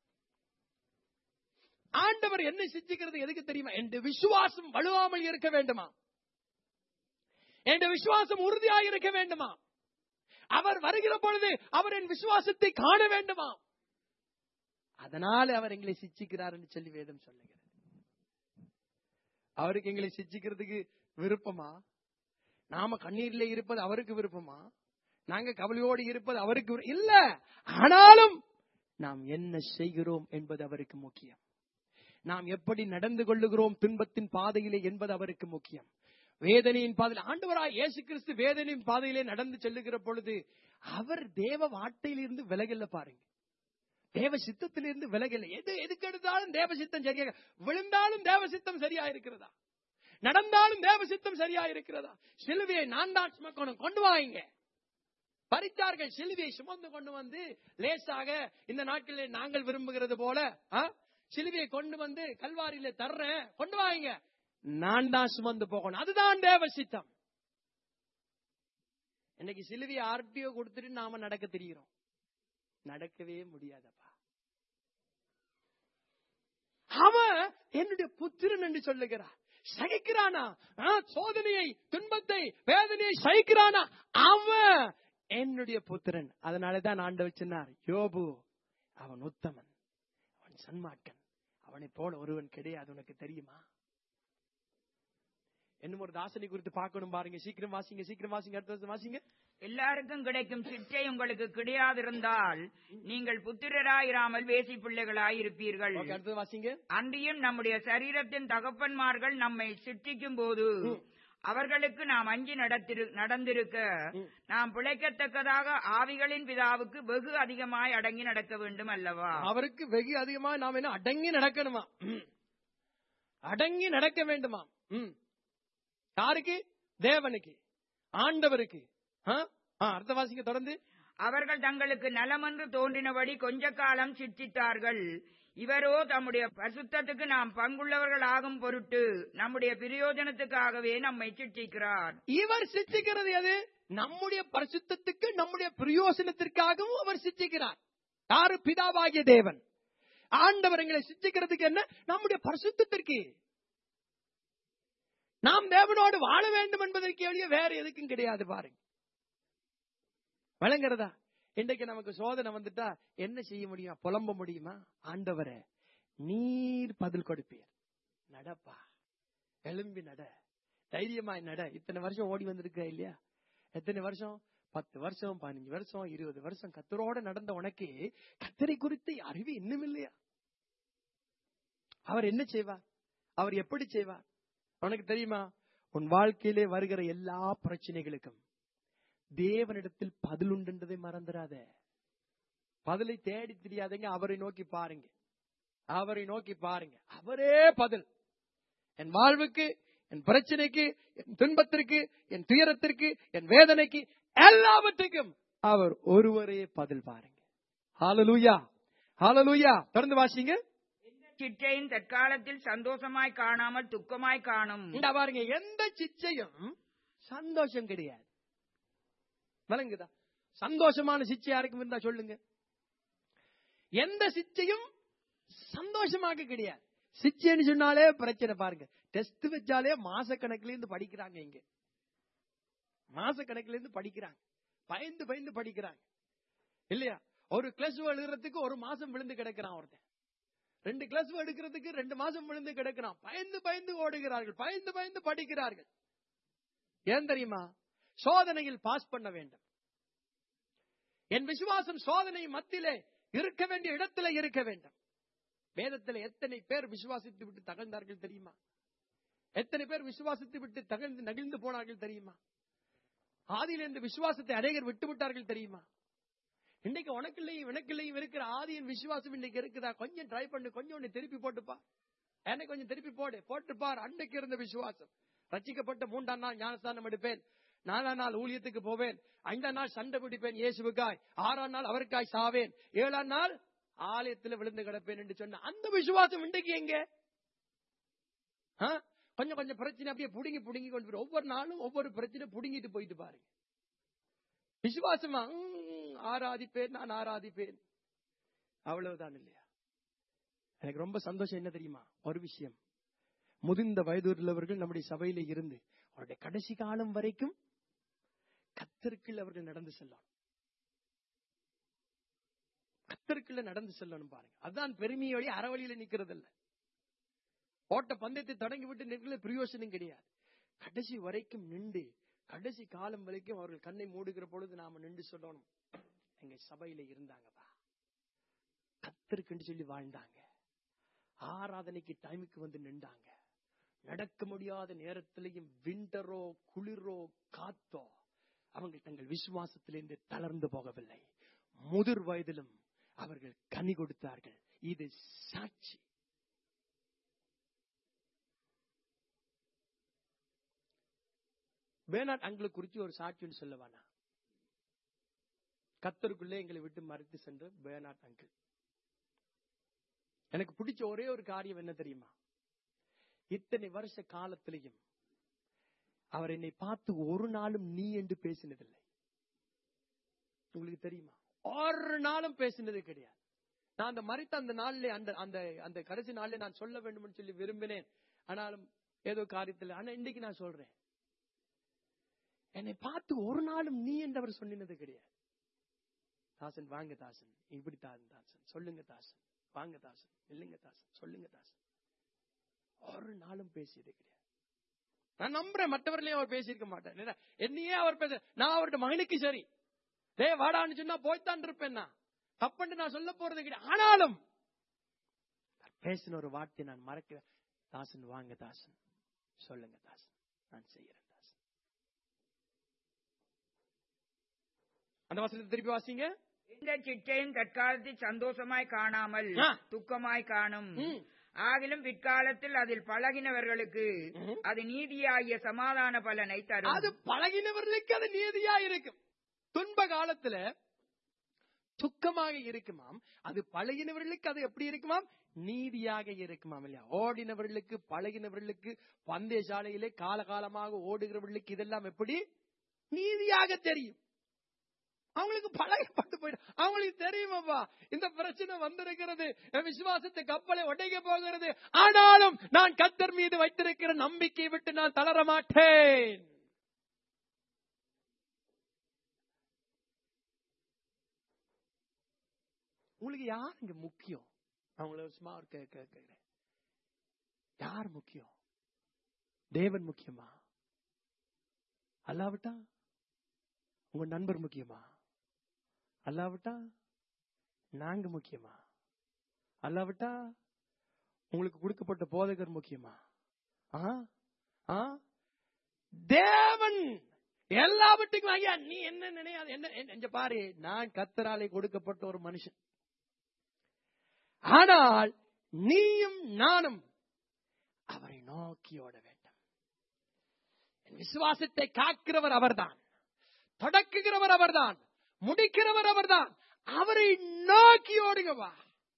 ஆண்டவர் என்ன சிச்சிக்கிறது எதுக்கு தெரியுமா என் விசுவாசம் வலுவாமல் இருக்க வேண்டுமா என் விசுவாசம் உறுதியாக இருக்க வேண்டுமா அவர் வருகிற பொழுது அவர் என் விசுவாசத்தை காண வேண்டுமா அதனால அவர் எங்களை சிச்சிக்கிறார் என்று சொல்லி வேதம் சொல்லுகிறது அவருக்கு எங்களை சிச்சிக்கிறதுக்கு விருப்பமா நாம கண்ணீரிலே இருப்பது அவருக்கு விருப்பமா நாங்க கவலையோடு இருப்பது அவருக்கு விரு- இல்ல ஆனாலும் நாம் என்ன செய்கிறோம் என்பது அவருக்கு முக்கியம் நாம் எப்படி நடந்து கொள்ளுகிறோம் துன்பத்தின் பாதையிலே என்பது அவருக்கு முக்கியம் வேதனையின் பாதையில் ஆண்டவராய் இயேசு கிறிஸ்து வேதனையின் பாதையிலே நடந்து செல்லுகிற பொழுது அவர் தேவ வார்த்தையிலிருந்து விலகல்ல பாருங்க தேவ சித்தத்திலிருந்து விலகல எது எதுக்கு எடுத்தாலும் தேவ சித்தம் சரியாக விழுந்தாலும் தேவ சித்தம் சரியா இருக்கிறதா நடந்தாலும் தேவ சித்தம் சரியா இருக்கிறதா சிலுவையை நான் தான் சுமக்கணும் கொண்டு வாங்க பறித்தார்கள் சிலுவையை சுமந்து கொண்டு வந்து லேசாக இந்த நாட்களில் நாங்கள் விரும்புகிறது போல ஆ, சிலுவையை கொண்டு வந்து கல்வாரியில தர்றேன் கொண்டு வாங்க நான் தான் சுமந்து போகணும் அதுதான் தேவ சித்தம் இன்னைக்கு சிலுவையை ஆர்டிஓ கொடுத்துட்டு நாம நடக்க தெரிகிறோம் நடக்கவே முடியாதப்பா அவன் என்னுடைய புத்திரன் என்று சொல்லுகிறார் சகிக்கிறானா ஆ, சோதனையை துன்பத்தை வேதனையை சகிக்கிறானா அவன் என்னுடைய புத்திரன் அதனாலதான் ஆண்டவர் சொன்னார் யோபு அவன் உத்தமன் அவன் சன்மார்க்கன் அவனை போல ஒருவன் கிடையாது உனக்கு தெரியுமா இன்னும் ஒரு தாசனை குறித்து பார்க்கணும் பாருங்க சீக்கிரம் வாசிங்க சீக்கிரம் வாசிங்க அடுத்த வருஷம் வாசிங்க எல்லாருக்கும் கிடைக்கும் சிற்றை உங்களுக்கு கிடையாதிருந்தால் நீங்கள் புத்திரராயிராமல் வேசி பிள்ளைகளாய் இருப்பீர்கள் ஓகே அடுத்தது வாசிங்க அன்றியும் நம்முடைய சரீரத்தின் தகப்பன்மார்கள் நம்மை சிற்றிக்கும் போது ம். அவர்களுக்கு நாம் அஞ்சி நடத்திரு- நடந்திருக்க ம். நாம் பிழைக்கத்தக்கதாக ஆவிகளின் பிதாவுக்கு வெகு அதிகமாய் அடங்கி நடக்க வேண்டும் அல்லவா அவருக்கு வெகு அதிகமா நாம் என்ன அடங்கி நடக்கணுமா ம். அடங்கி நடக்க வேண்டுமா ம். யாருக்கு தேவனுக்கு ஆண்டவருக்கு ஆ? ஆ, அடுத்த வாசிங்க தொடர்ந்து அவர்கள் தங்களுக்கு நலமென்று தோன்றினபடி கொஞ்ச காலம் சிற்றித்தார்கள் இவரோ தம்முடைய பரிசுத்தத்துக்கு நாம் பங்குள்ளவர்கள் ஆகும் பொருட்டு நம்முடைய பிரயோஜனத்துக்காகவே நம்மை சிற்றிக்கிறார் இவர் சிச்சிக்கிறது எது நம்முடைய பரிசுத்தத்துக்கு நம்முடைய பிரயோசனத்திற்காகவும் அவர் சிச்சிக்கிறார் யாரு பிதாவாகிய தேவன் ஆண்டவர் எங்களை சிச்சிக்கிறதுக்கு என்ன நம்முடைய பரிசுத்தத்திற்கு நாம் தேவனோடு வாழ வேண்டும் என்பதற்கு எளிய வேற எதுக்கும் கிடையாது பாருங்க வழங்குறதா இன்றைக்கு நமக்கு சோதனை வந்துட்டா என்ன செய்ய முடியுமா புலம்ப முடியுமா ஆண்டவரே நீர் பதில் கொடுப்பீர் நடப்பா எலும்பி நட தைரியமாய் நட இத்தனை வருஷம் ஓடி வந்திருக்க இல்லையா எத்தனை வருஷம் பத்து வருஷம் பதினஞ்சு வருஷம் இருபது வருஷம் கத்தரோட நடந்த உனக்கு கத்தரை குறித்து அறிவு இன்னும் இல்லையா அவர் என்ன செய்வார் அவர் எப்படி செய்வார் உனக்கு தெரியுமா உன் வாழ்க்கையிலே வருகிற எல்லா பிரச்சனைகளுக்கும் தேவனிடத்தில் பதில் உண்டுன்றதை மறந்துடாத பதிலை தேடி தெரியாதீங்க அவரை நோக்கி பாருங்க அவரை நோக்கி பாருங்க அவரே பதில் என் வாழ்வுக்கு என் பிரச்சனைக்கு என் துன்பத்திற்கு என் துயரத்திற்கு என் வேதனைக்கு எல்லாவற்றுக்கும் அவர் ஒருவரே பதில் பாருங்க ஹalleluya ஹalleluya தொடர்ந்து வாசிங்க சிற்றையின் தற்காலத்தில் சந்தோஷமாய் காணாமல் துக்கமாய் காணும் இந்த பாருங்க எந்த சிச்சையும் சந்தோஷம் கிடையாது விளங்குதா சந்தோஷமான சிச்சை யாருக்கும் இருந்தா சொல்லுங்க எந்த சிச்சையும் சந்தோஷமாக கிடையாது சிச்சைன்னு சொன்னாலே பிரச்சனை பாருங்க டெஸ்ட் வச்சாலே மாச கணக்குல இருந்து படிக்கிறாங்க இங்க மாச கணக்குல இருந்து படிக்கிறாங்க பயந்து பயந்து படிக்கிறாங்க இல்லையா ஒரு கிளாஸ் எழுதுறதுக்கு ஒரு மாசம் விழுந்து கிடக்கிறான் ஒருத்தன் ரெண்டு கிளாஸ் எடுக்கிறதுக்கு ரெண்டு மாசம் விழுந்து கிடக்கிறான் பயந்து பயந்து ஓடுகிறார்கள் பயந்து பயந்து படிக்கிறார்கள் ஏன் தெரியுமா சோதனையில் பாஸ் பண்ண வேண்டும் என் விசுவாசம் சோதனை மத்தியிலே இருக்க வேண்டிய இடத்துல இருக்க வேண்டும் வேதத்தில் எத்தனை பேர் விசுவாசித்து விட்டு தகழ்ந்தார்கள் தெரியுமா எத்தனை பேர் விசுவாசித்து விட்டு தகழ்ந்து நகிழ்ந்து போனார்கள் தெரியுமா ஆதியில இந்த விசுவாசத்தை அநேகர் விட்டு விட்டார்கள் தெரியுமா இன்னைக்கு உனக்குள்ளேயும் எனக்குள்ளேயும் இருக்கிற ஆதியின் விசுவாசம் இன்னைக்கு இருக்குதா கொஞ்சம் ட்ரை பண்ணு கொஞ்சம் ஒண்ணு திருப்பி போட்டுப்பா எனக்கு கொஞ்சம் திருப்பி போடு போட்டு பார் அன்னைக்கு இருந்த விசுவாசம் ரச்சிக்கப்பட்ட மூன்றாம் நாள் ஞானஸ்தானம் எடுப்பேன் நாலாம் நாள் ஊழியத்துக்கு போவேன் ஐந்தாம் நாள் சண்டை பிடிப்பேன் இயேசுவுக்காய் ஆறாம் நாள் அவருக்காய் சாவேன் ஏழாம் நாள் ஆலயத்துல விழுந்து கிடப்பேன் என்று சொன்ன அந்த விசுவாசம் இன்றைக்கு எங்க ஆ? கொஞ்சம் கொஞ்சம் பிரச்சனை அப்படியே புடுங்கி புடுங்கி கொண்டு போயிரு. ஒவ்வொரு நாளும் ஒவ்வொரு பிரச்சனை புடுங்கிட்டு போயிட்டு பாருங்க விசுவாசமா ம், ஆராதிப்பேன் நான் ஆராதிப்பேன் அவ்வளவுதான் இல்லையா எனக்கு ரொம்ப சந்தோஷம் என்ன தெரியுமா ஒரு விஷயம் முதிர்ந்த வயதுள்ளவர்கள் நம்முடைய சபையில இருந்து அவருடைய கடைசி காலம் வரைக்கும் கத்தருக்குள் அவர்கள் நடந்து செல்லணும் கத்தருக்குள்ள நடந்து செல்லணும் பாருங்க அதுதான் பெருமையோடி அறவழியில நிக்கிறது இல்ல ஓட்ட பந்தயத்தை தொடங்கி விட்டு நிற்கிற பிரயோசனம் கிடையாது கடைசி வரைக்கும் நின்று கடைசி காலம் வரைக்கும் அவர்கள் கண்ணை மூடுகிற பொழுது நாம நின்று சொல்லணும் எங்க சபையில இருந்தாங்கப்பா கத்தருக்குன்னு சொல்லி வாழ்ந்தாங்க ஆராதனைக்கு டைமுக்கு வந்து நின்றாங்க நடக்க முடியாத நேரத்திலையும் விண்டரோ குளிரோ காத்தோ அவங்க தங்கள் விசுவாசத்திலிருந்து தளர்ந்து போகவில்லை முதிர் வயதிலும் அவர்கள் கனி கொடுத்தார்கள் இது சாட்சி பேனாட் அங்களை குறித்து ஒரு சாட்சின்னு சொல்லவானா கத்தருக்குள்ளே எங்களை விட்டு மறைத்து சென்ற பேனாட் அங்கிள் எனக்கு பிடிச்ச ஒரே ஒரு காரியம் என்ன தெரியுமா இத்தனை வருஷ காலத்திலையும் அவர் என்னை பார்த்து ஒரு நாளும் நீ என்று பேசினதில்லை உங்களுக்கு தெரியுமா ஒரு நாளும் பேசினது கிடையாது நான் அந்த மறித்த அந்த நாள்ல அந்த அந்த அந்த கடைசி நாள்ல நான் சொல்ல வேண்டும் சொல்லி விரும்பினேன் ஆனாலும் ஏதோ காரியத்தில் ஆனா இன்னைக்கு நான் சொல்றேன் என்னை பார்த்து ஒரு நாளும் நீ என்றவர் சொன்னினது கிடையாது தாசன் வாங்க தாசன் இப்படி தாசன் தாசன் சொல்லுங்க தாசன் வாங்க தாசன் இல்லைங்க தாசன் சொல்லுங்க தாசன் ஒரு நாளும் பேசியது கிடையாது நான் நம்புறேன் மற்றவர்களையும் அவர் பேசியிருக்க மாட்டேன் என்ன, என்னையே அவர் பேச நான் அவருடைய மகனுக்கு சரி டே வாடான்னு சொன்னா போய்த்தான் இருப்பேன் நான் தப்புன்னு நான் சொல்ல போறது கிடையாது ஆனாலும் அவர் பேசின ஒரு வார்த்தை நான் மறக்க தாசன் வாங்க தாசன் சொல்லுங்க தாசன் நான் செய்யறேன் தாசன் அந்த வசனத்தை திருப்பி வாசிங்க இந்த சிற்றையும் தற்காலத்தில் சந்தோஷமாய் காணாமல் ஆ. துக்கமாய் காணும் ம். ஆகிலும் பிற்காலத்தில் அதில் பழகினவர்களுக்கு ம். அது நீதியாகிய சமாதான பலனை தரும் அது பழகினவர்களுக்கு அது நீதியா இருக்கும் துன்ப காலத்துல துக்கமாக இருக்குமாம் அது பழகினவர்களுக்கு அது எப்படி இருக்குமாம் நீதியாக இருக்குமாம் இல்லையா ஓடினவர்களுக்கு பழகினவர்களுக்கு பந்தய சாலையிலே காலகாலமாக ஓடுகிறவர்களுக்கு இதெல்லாம் எப்படி நீதியாக தெரியும் அவங்களுக்கு பழகப்பட்டு போயிடும் அவங்களுக்கு தெரியுமாப்பா இந்த பிரச்சனை வந்திருக்கிறது என் விசுவாசத்தை கப்பலை உடைக்க போகிறது ஆனாலும் நான் கத்தர் மீது வைத்திருக்கிற நம்பிக்கையை விட்டு நான் தளர மாட்டேன் உங்களுக்கு யார் இங்க முக்கியம் அவங்கள சும்மா ஒரு கே- கே- கேக்குறேன் யார் முக்கியம் தேவன் முக்கியமா அல்லாவிட்டா உங்க நண்பர் முக்கியமா அல்லாவிட்டா நாங்க முக்கியமா அல்லாவிட்டா உங்களுக்கு கொடுக்கப்பட்ட போதகர் முக்கியமா ஆ ஆ தேவன் எல்லாவற்றுக்கும் ஐயா நீ என்ன நினையாது என்ன என்ன- இங்க பாரு நான் கத்தராலே கொடுக்கப்பட்ட ஒரு மனுஷன் ஆனால் நீயும் நானும் அவரை நோக்கி ஓட வேண்டும் என் விசுவாசத்தை காக்கிறவர் அவர்தான் தொடக்குகிறவர் அவர்தான் முடிக்கிறவர் அவர்தான் அவரை நோக்கி ஓடுங்கவா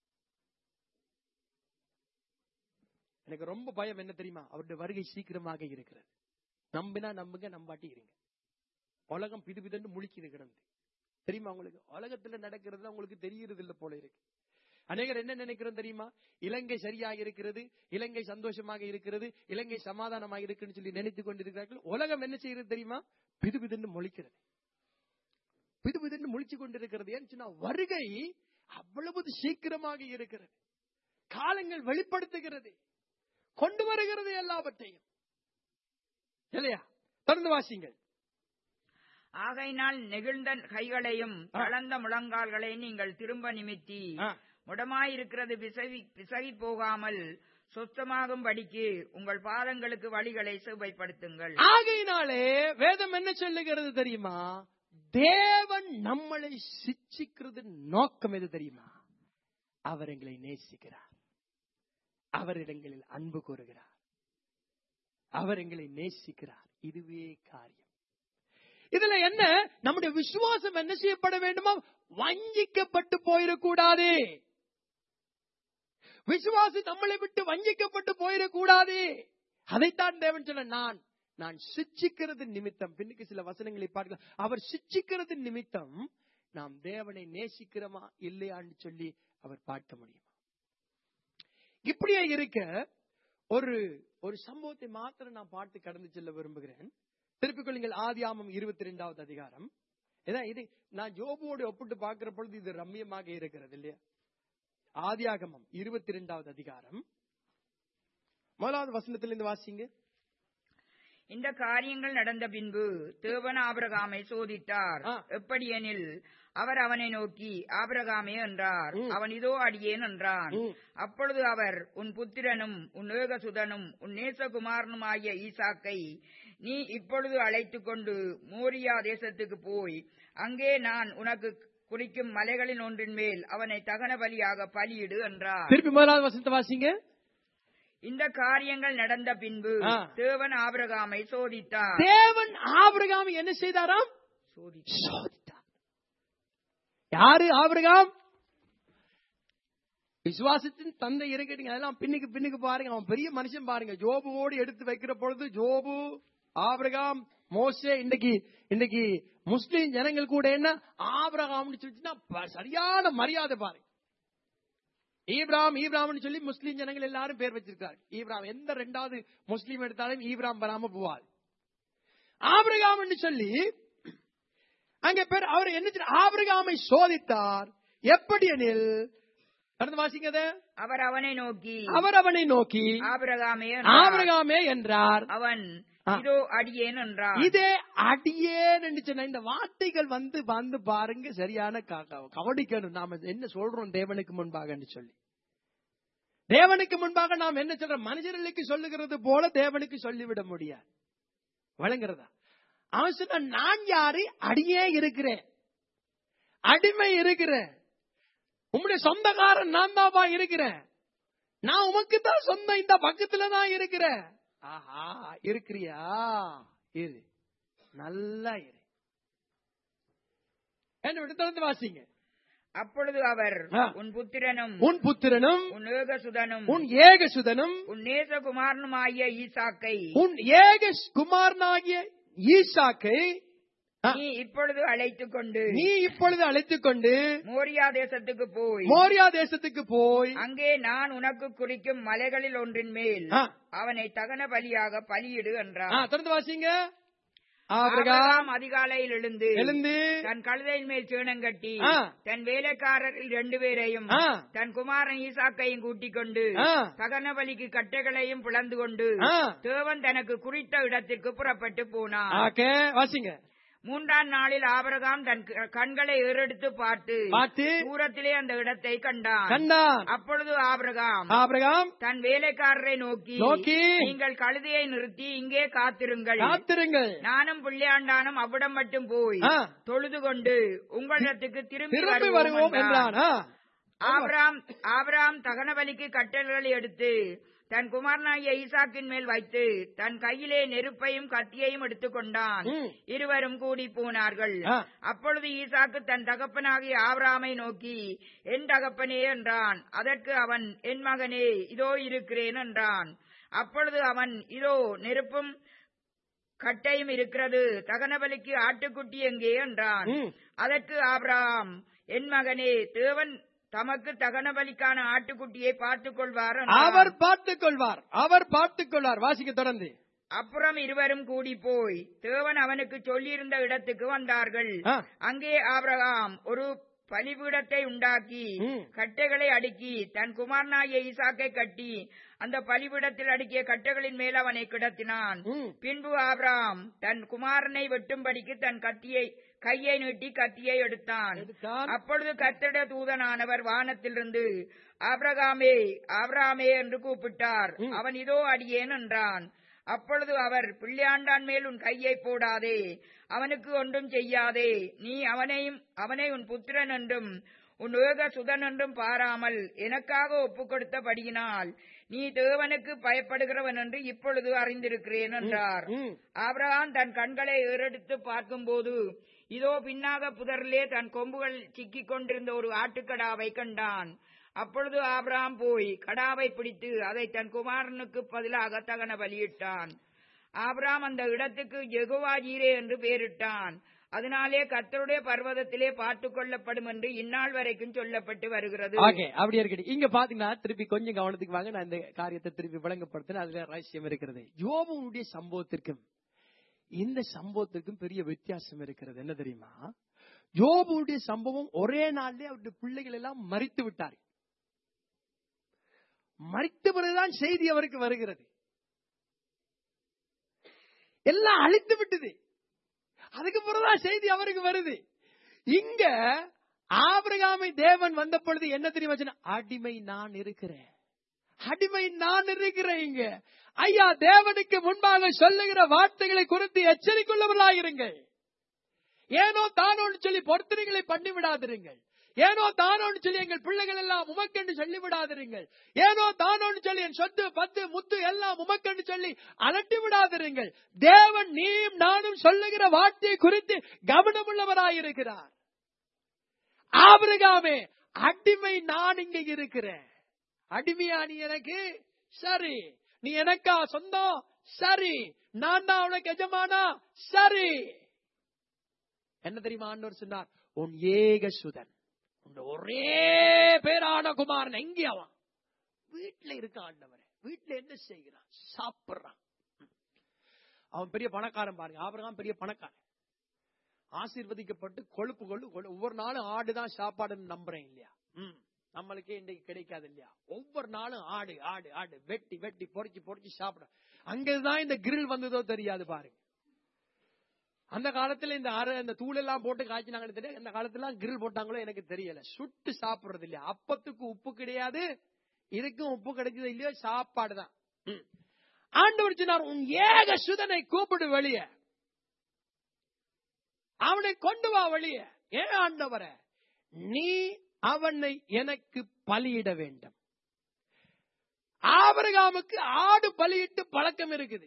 எனக்கு ரொம்ப பயம் என்ன தெரியுமா அவருடைய வருகை சீக்கிரமாக இருக்கிறது நம்பினா நம்புங்க நம்பாட்டி இருங்க உலகம் பிது பிதுன்னு முழிக்குது கிடந்து தெரியுமா உங்களுக்கு உலகத்துல நடக்கிறதுல உங்களுக்கு தெரியறது இல்ல போல இருக்கு அநேகர் என்ன நினைக்கிறோம் தெரியுமா இலங்கை சரியாக இருக்கிறது இலங்கை சந்தோஷமாக இருக்கிறது இலங்கை சமாதானமாக இருக்குன்னு சொல்லி நினைத்துக் கொண்டிருக்கிறார்கள் உலகம் என்ன செய்யறது தெரியுமா பிது பிதுன்னு முழிக்கிறது பிது பிதுன்னு முழிச்சு கொண்டிருக்கிறது ஏன்னு சொன்னா வருகை அவ்வளவு சீக்கிரமாக இருக்கிறது காலங்கள் வெளிப்படுத்துகிறது கொண்டு வருகிறது எல்லாவற்றையும் இல்லையா தொடர்ந்து வாசிங்கள் ஆகையினால் நெகிழ்ந்த கைகளையும் ஆ. கலந்த முழங்கால்களையும் நீங்கள் திரும்ப நிமித்தி ஆ. முடமாயிருக்கிறது பிசகி பிசகி போகாமல் சொத்தமாகும் படிக்கு உங்கள் பாதங்களுக்கு வழிகளை செவ்வைப்படுத்துங்கள் ஆகையினாலே வேதம் என்ன சொல்லுகிறது தெரியுமா தேவன் நம்மளை சிச்சிக்கிறது நோக்கம் எது தெரியுமா அவர் எங்களை நேசிக்கிறார் அவர் இடங்களில் அன்பு கூறுகிறார் அவர் எங்களை நேசிக்கிறார் இதுவே காரியம் இதுல என்ன நம்முடைய விசுவாசம் என்ன செய்யப்பட வேண்டுமா வஞ்சிக்கப்பட்டு போயிடக்கூடாது விசுவாசி நம்மளை விட்டு வஞ்சிக்கப்பட்டு போயிடக்கூடாது அதைத்தான் தேவன் சொல்ல நான் நான் சிச்சிக்கிறது நிமித்தம் பின்னுக்கு சில வசனங்களை பார்க்கலாம் அவர் சிச்சிக்கிறது நிமித்தம் நாம் தேவனை நேசிக்கிறோமா இல்லையான்னு சொல்லி அவர் பார்க்க முடியுமா இப்படியே இருக்க ஒரு ஒரு சம்பவத்தை மாத்திரம் நான் பார்த்து கடந்து செல்ல விரும்புகிறேன் திருப்பிக் கொள்ளுங்கள் ஆதியாமம் இருபத்தி ரெண்டாவது அதிகாரம் ஏதா இது நான் ஜோபுவோடு ஒப்பிட்டு பார்க்கிற பொழுது இது ரம்மியமாக இருக்கிறது இல்லையா ஆதியாகமம் இருபத்தி ரெண்டாவது அதிகாரம் முதலாவது வசனத்திலிருந்து வாசிங்க இந்த காரியங்கள் நடந்த பின்பு தேவன் ஆபிரகாமை சோதித்தார் ஆ. எப்படியெனில் அவர் அவனை நோக்கி ஆபிரகாமே என்றார் ம். அவன் இதோ அடியேன் என்றான் ம். அப்பொழுது அவர் உன் புத்திரனும் உன் ஏகசுதனும் உன் நேசகுமாரனுமாகிய ஈசாக்கை நீ இப்பொழுது அழைத்துக் கொண்டு மோரியா தேசத்துக்கு போய் அங்கே நான் உனக்கு குறிக்கும் மலைகளின் ஒன்றின் மேல் அவனை தகன பலியாக பலியிடு என்றார் திருப்பி முதலாவது வசனத்தை வாசிங்க இந்த காரியங்கள் நடந்த பின்பு ஆ. தேவன் ஆபிரகாமை சோதித்தார் தேவன் ஆபிரகாம் என்ன செய்தாராம் சோதித்தார் சோதித்தார் யாரு ஆபிரகாம் விசுவாசத்தின் தந்தை இருக்கட்டுங்க அதெல்லாம் பின்னுக்கு பின்னுக்கு பாருங்க அவன் பெரிய மனுஷன் பாருங்க ஜோபுவோடு எடுத்து வைக்கிற பொழுது ஜோபு ஆபிரகாம் மோசே இன்னைக்கு இன்னைக்கு முஸ்லிம் ஜனங்கள் கூட என்ன ஆபிரகாம்னு சொல்லிச்சுன்னா ப- சரியான மரியாதை பாருங்க ஈப்ராம் ஈப்ராம்னு சொல்லி முஸ்லீம் ஜனங்கள் எல்லாரும் பேர் வச்சிருக்காரு ஈப்ராம் எந்த ரெண்டாவது முஸ்லீம் எடுத்தாலும் ஈப்ராம் வராம போவார் ஆபிரகாம்னு சொல்லி அங்க பேர் அவர் என்ன செய்தார்? ஆபிரகாமை சோதித்தார் எப்படி எனில் கடந்து வாசிங்கத அவர் அவனை நோக்கி அவர் அவனை நோக்கி ஆபிரகாமே என்றார். ஆபிரகாமே என்றார் அவன் ஆ. இதோ அடியேன் என்றார் இதே அடியேன் என்று சொன்ன இந்த வார்த்தைகள் வந்து வந்து பாருங்க சரியான க- க- கவனிக்கணும் நாம என்ன சொல்றோம் தேவனுக்கு முன்பாக சொல்லி தேவனுக்கு முன்பாக நாம் என்ன சொல்றோம் மனுஷர்களுக்கு சொல்லுகிறது போல தேவனுக்கு சொல்லிவிட முடியாது வழங்குறதா அவன் சொன்ன நான் யாரு அடியே இருக்கிறேன் அடிமை இருக்கிறேன் உம்முடைய சொந்தக்காரன் நான் தான்ப்பா இருக்கிறேன் நான் உமக்கு தான் சொந்தம் இந்த பக்கத்துல தான் இருக்கிறேன் ஆஹா இருக்கிறியா இரு நல்லா இரு என்ன விட்டு திறந்து வாசிங்க அப்பொழுது அவர் ஆ. உன் புத்திரனும் உன் புத்திரனும் உன் ஏகசுதனும் உன் ஏகசுதனும் உன் நேசகுமாரனுமாகிய ஈசாக்கை உன் ஏக குமாரனாகிய ஈசாக்கை ஆ, நீ இப்பொழுது அழைத்துக் கொண்டு நீ இப்பொழுது அழைத்துக் கொண்டு மோரியா தேசத்துக்கு போய் மோரியா தேசத்துக்கு போய் அங்கே நான் உனக்கு குறிக்கும் மலைகளில் ஒன்றின் மேல் ஆ, அவனை தகன பலியாக பலியிடு ஆ, என்றார் திறந்து வாசிங்க ஆபிரகாம் ஆபிரகாம் அதிகாலையில் எழுந்து எழுந்து தன் கழுதையின் மேல் சேணம் கட்டி ஆ. தன் வேலைக்காரரில் ரெண்டு பேரையும் ஆ, தன் குமாரன் ஈசாக்கையும் கூட்டிக் கொண்டு ஆ, தகன பலிக்கு கட்டைகளையும் பிளந்து கொண்டு ஆ. தேவன் தனக்கு குறித்த இடத்திற்கு புறப்பட்டு போனான் ஓகே வாசிங்க மூன்றாம் நாளில் ஆபிரகாம் தன் க- கண்களை ஏறெடுத்து பார்த்து பார்த்து தூரத்திலே அந்த இடத்தை கண்டான் கண்டான் அப்பொழுது ஆபிரகாம் ஆபிரகாம் தன் வேலைக்காரரை நோக்கி நோக்கி நீங்கள் கழுதையை நிறுத்தி இங்கே காத்திருங்கள் காத்திருங்கள் நானும் பிள்ளையாண்டானும் அவ்விடம் மட்டும் போய் ஆ, தொழுது கொண்டு உங்களிடத்துக்கு திரும்பி திரும்பி வருவோம் வருவோம் என்றான். என்றான் ஆ. ஆபிராம் ஆபிராம் தகன பலிக்கு கட்டளைகளை எடுத்து தன் குமாரனாகிய ஈசாக்கின் மேல் வைத்து தன் கையிலே நெருப்பையும் கத்தியையும் எடுத்துக்கொண்டான் ம். இருவரும் கூடி போனார்கள் ஆ. அப்பொழுது ஈசாக்கு தன் தகப்பனாகிய ஆபிராமை நோக்கி என் தகப்பனே என்றான் அதற்கு அவன் என் மகனே இதோ இருக்கிறேன் என்றான் அப்பொழுது அவன் இதோ நெருப்பும் கட்டையும் இருக்கிறது தகனபலிக்கு ஆட்டுக்குட்டி எங்கே என்றான் ம். அதற்கு ஆபிரகாம் என் மகனே தேவன் தமக்கு தகனபலிக்கான ஆட்டுக்குட்டியை பார்த்துக் கொள்வார் என்றான். அவர் பார்த்துக் கொள்வார் அவர் பார்த்துக் கொள்வார் வாசிக்க தொடர்ந்து அப்புறம் இருவரும் கூடி போய் தேவன் அவனுக்கு சொல்லியிருந்த இடத்துக்கு வந்தார்கள் ஆ. அங்கே ஆபிரகாம் ஒரு பலிபீடத்தை உண்டாக்கி ம். கட்டைகளை அடுக்கி தன் குமாரனாகிய ஈசாக்கை கட்டி அந்த பலிபீடத்தில் அடுக்கிய கட்டைகளின் மேல் அவனை கிடத்தினான் ம். பின்பு ஆபிரகாம் தன் குமாரனை வெட்டும்படிக்கு தன் கத்தியை கையை நீட்டி கத்தியை எடுத்தான் எடுத்தான். அப்பொழுது கர்த்தட தூதனானவர் வானத்திலிருந்து ஆபிரகாமே ஆபிரகாமே என்று கூப்பிட்டார் ம். அவன் இதோ அடியேன் என்றான் அப்பொழுது அவர் பிள்ளையாண்டான் மேல் உன் கையை போடாதே அவனுக்கு ஒன்றும் செய்யாதே நீ அவனையும் அவனை உன் புத்திரன் என்றும் உன் ஏக சுதன் என்றும் பாராமல் எனக்காக ஒப்புக் கொடுத்தபடியினால் நீ தேவனுக்கு பயப்படுகிறவன் என்று இப்பொழுது அறிந்திருக்கிறேன் என்றார் ம். ஆபிரகாம் தன் கண்களை ஏறெடுத்து பார்க்கும்போது இதோ பின்னாக புதரிலே தன் கொம்புகள் சிக்கிக் கொண்டிருந்த ஒரு ஆட்டுக்கடாவை கண்டான் அப்பொழுது ஆபிரகாம் போய் கடாவை பிடித்து அதை தன் குமாரனுக்கு பதிலாக தகன பலியிட்டான் ஆபிரகாம் அந்த இடத்துக்கு யெகோவா ஜீரே என்று பெயரிட்டான் அதனாலே கர்த்தருடைய பர்வதத்திலே பார்த்துக் கொள்ளப்படும் என்று இந்நாள் வரைக்கும் சொல்லப்பட்டு வருகிறது ஓகே அப்படி இருக்கட்டும் இங்க பாத்தீங்கன்னா திருப்பி கொஞ்சம் கவனத்துக்கு வாங்க நான் இந்த காரியத்தை திருப்பி விளங்கப்படுத்தின அதுல ரகசியம் இருக்கிறது யோபுடைய சம்பவத்திற்கும் இந்த சம்பவத்திற்கும் பெரிய வித்தியாசம் இருக்கிறது என்ன தெரியுமா யோபுடைய சம்பவம் ஒரே நாள்லயே அவருடைய பிள்ளைகள் எல்லாம் மறித்து விட்டார் மறித்த பிறகுதான் செய்தி அவருக்கு வருகிறது எல்லாம் அழித்து விட்டது அதுக்கு பிறகுதான் செய்தி அவருக்கு வருது இங்க ஆபிரகாமை தேவன் வந்த பொழுது என்ன தெரியுமா சொன்னா? அடிமை நான் இருக்கிறேன் அடிமை நான் இருக்கிறேன் இங்க ஐயா தேவனுக்கு முன்பாக சொல்லுகிற வார்த்தைகளை குறித்து எச்சரிக்கையுள்ளவர்களாயிருங்கள் ஏனோ தானோன்னு சொல்லி பொருத்தனைகளை பண்ணி விடாதிருங்கள் ஏனோ தானோன்னு சொல்லி எங்கள் பிள்ளைகள் எல்லாம் உமக்கென்று சொல்லி விடாதிருங்கள் ஏனோ தானோன்னு சொல்லி என் சொத்து பத்து முத்து எல்லாம் உமக்கென்று சொல்லி அலட்டி விடாதிருங்கள் தேவன் நீயும் நானும் சொல்லுகிற வார்த்தையை குறித்து கவனமுள்ளவராயிருக்கிறார் ஆபிரகாமே அடிமை நான் இங்க இருக்கிறேன் அடிமையா நீ எனக்கு சரி நீ எனக்கா சொந்தம் சரி நான் தான் உனக்கு எஜமானா சரி என்ன தெரியுமா ஆண்டவர் சொன்னார் உன் ஏக சுதன் இந்த ஒரே பேரான குமாரன் எங்கே அவன் வீட்டுல இருக்கான் ஆண்டவரே வீட்டுல என்ன செய்கிறான் சாப்பிடுறான் அவன் பெரிய பணக்காரன் பாருங்க ஆபிரகாம் பெரிய பணக்காரன் ஆசீர்வதிக்கப்பட்டு கொழுப்பு கொழு கொழு- ஒவ்வொரு நாளும் ஆடுதான் சாப்பாடுன்னு நம்புறேன் இல்லையா ம் நம்மளுக்கே இன்றைக்கு கிடைக்காது இல்லையா ஒவ்வொரு நாளும் ஆடு ஆடு ஆடு வெட்டி வெட்டி பொறிச்சு பொறிச்சு சாப்பிட அங்கதான் இந்த கிரில் வந்ததோ தெரியாது பாருங்க அந்த காலத்துல இந்த அரை இந்த தூள் எல்லாம் போட்டு காய்ச்சினாங்கன்னு தெரியும் அந்த காலத்துல கிரில் போட்டாங்களோ எனக்கு தெரியல சுட்டு சாப்பிடுறது இல்லையா அப்பத்துக்கு உப்பு கிடையாது இதுக்கும் உப்பு கிடைச்சது இல்லையோ சாப்பாடு தான் ம். ஆண்டவர் சொன்னார் உன் ஏக சுதனை கூப்பிடு வெளியே அவனை கொண்டு வா வெளியே ஏன் ஆண்டவர நீ அவனை எனக்கு பலியிட வேண்டும் ஆபரகாமுக்கு ஆடு பலியிட்டு பழக்கம் இருக்குது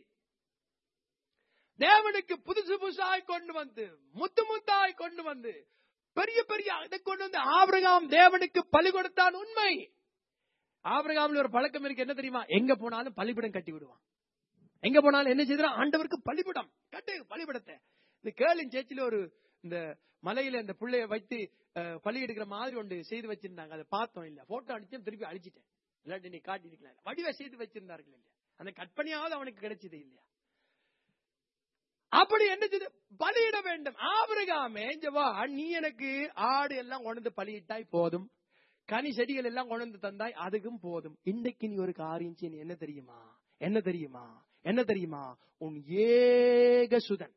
தேவனுக்கு புதுசு புதுசாய் கொண்டு வந்து முத்து முத்தாய் கொண்டு வந்து பெரிய பெரிய இதை கொண்டு வந்து ஆபிரகாம் தேவனுக்கு பலி கொடுத்தான் உண்மை ஆபிரகாம்ல ஒரு பழக்கம் இருக்கு என்ன தெரியுமா எங்க போனாலும் பலிபிடம் கட்டி விடுவான் எங்க போனாலும் என்ன செய்தான் ஆண்டவருக்கு பலிபிடம் கட்டு பலிபிடத்தை இந்த கேளின் சேச்சில ஒரு இந்த மலையில இந்த புள்ளைய வைத்து அஹ், பலி எடுக்கிற மாதிரி ஒன்று செய்து வச்சிருந்தாங்க அதை பார்த்தோம் இல்ல போட்டோ அடிச்சேன் திருப்பி அழிச்சிட்டேன் இல்லாட்டி நீ காட்டிருக்கலாம் வடிவ செய்து வச்சிருந்தார்கள் இல்லையா அந்த கற்பனையாவது அவனுக்கு கிடைச்சது இல்லையா அப்படி என்ன செய்து பலியிட வேண்டும் ஆபிரகாமே இங்க வா நீ எனக்கு ஆடு எல்லாம் கொண்டு வந்து பலியிட்டாய் போதும் கனி செடிகள் எல்லாம் கொண்டு வந்து தந்தாய் அதுக்கும் போதும் இன்னைக்கு நீ ஒரு காரியம் செய்ய என்ன தெரியுமா என்ன தெரியுமா என்ன தெரியுமா உன் ஏக சுதன்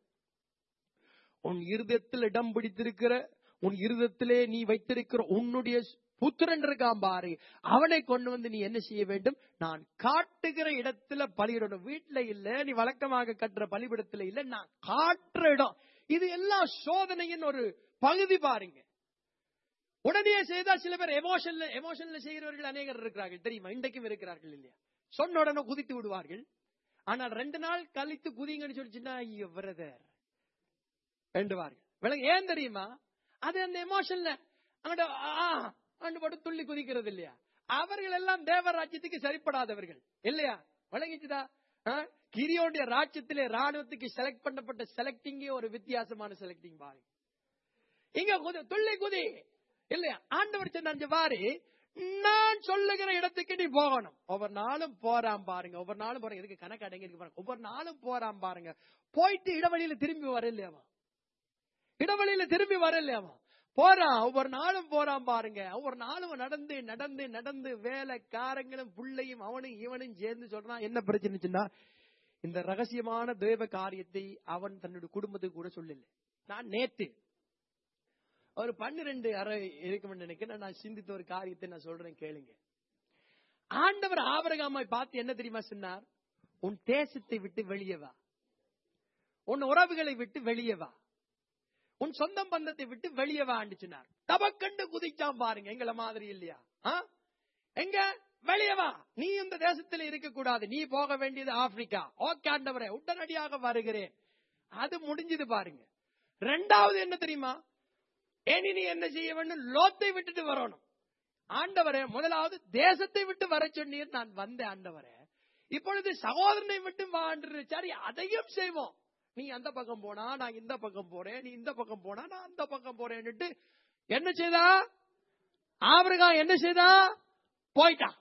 உன் இருதயத்தில் இடம் பிடித்திருக்கிற உன் இருதயத்திலே நீ வைத்திருக்கிற உன்னுடைய புத்திரன் இருக்கான் பாரு அவனை கொண்டு வந்து நீ என்ன செய்ய வேண்டும் நான் காட்டுகிற இடத்துல பலியிடணும் வீட்டுல இல்ல நீ வழக்கமாக கட்டுற பலிபிடத்துல இல்ல நான் காட்டுற இடம் இது எல்லாம் சோதனையின் ஒரு பகுதி பாருங்க உடனே செய்தா சில பேர் எமோஷன்ல எமோஷன்ல செய்கிறவர்கள் அநேகர் இருக்கிறார்கள் தெரியுமா இன்றைக்கும் இருக்கிறார்கள் இல்லையா சொன்ன உடனே குதித்து விடுவார்கள் ஆனால் ரெண்டு நாள் கழித்து குதிங்கன்னு சொல்லிச்சுன்னா ஐயோ பிரதர் வேண்டுவார்கள் விளங்க ஏன் தெரியுமா அது அந்த எமோஷன்ல அங்கிட்ட ஆ, அண்டு போட்டு துள்ளி குதிக்கிறது இல்லையா அவர்கள் எல்லாம் தேவ ராஜ்யத்துக்கு சரிப்படாதவர்கள் இல்லையா விளங்கிச்சுதா ஆ? கிரியோடைய ராஜ்யத்திலே ராணுவத்துக்கு செலக்ட் பண்ணப்பட்ட செலக்டிங்கே ஒரு வித்தியாசமான செலக்டிங் பாருங்க இங்க குதி துள்ளி குதி இல்லையா ஆண்டவர் சொன்ன பாரு நான் சொல்லுகிற இடத்துக்கு நீ போகணும் ஒவ்வொரு நாளும் போறான் பாருங்க ஒவ்வொரு நாளும் போறேன் இதுக்கு கணக்கு அடங்கி இருக்கு பாருங்க ஒவ்வொரு நாளும் போறான் பாருங்க போயிட்டு இடவழியில திரும்பி வரலையா அவன் இடவழியில திரும்பி வரலையா அவன் போறான் ஒவ்வொரு நாளும் போறான் பாருங்க ஒவ்வொரு நாளும் நடந்து நடந்து நடந்து வேலைக்காரங்களும் புள்ளையும் அவனும் இவனும் சேர்ந்து சொல்றான் என்ன பிரச்சனைச்சுன்னா இந்த ரகசியமான தேவ காரியத்தை அவன் தன்னுடைய குடும்பத்துக்கு கூட சொல்லல நான் நேத்து ஒரு பன்னிரண்டு அறை இருக்கும்னு நினைக்கிறேன் நான் சிந்தித்த ஒரு காரியத்தை நான் சொல்றேன் கேளுங்க ஆண்டவர் ஆபரகாமை பார்த்து என்ன தெரியுமா சொன்னார் உன் தேசத்தை விட்டு வெளியே வா உன் உறவுகளை விட்டு வெளியே வா உன் சொந்தம் பந்தத்தை விட்டு வெளியே வான்னு சொன்னார் தபக்கண்டு குதிச்சான் பாருங்க எங்கள மாதிரி இல்லையா ஆ? எங்க வெளியே வா நீ இந்த தேசத்துல இருக்க கூடாது நீ போக வேண்டியது ஆப்பிரிக்கா ஓகே ஆண்டவரே உடனடியாக வருகிறேன் அது முடிஞ்சது பாருங்க ரெண்டாவது என்ன தெரியுமா இனி நீ என்ன செய்ய வேண்டும் லோத்தை விட்டுட்டு வரணும் ஆண்டவரே முதலாவது தேசத்தை விட்டு வர சொன்னீர் நான் வந்தேன் ஆண்டவரே இப்பொழுது சகோதரனை விட்டு வாண்டு சரி அதையும் செய்வோம் நீ அந்த பக்கம் போனா நான் இந்த பக்கம் போறேன் நீ இந்த பக்கம் போனா நான் அந்த பக்கம் போறேன்னுட்டு என்ன செய்தா ஆபிரகாம் என்ன செய்தா போயிட்டான்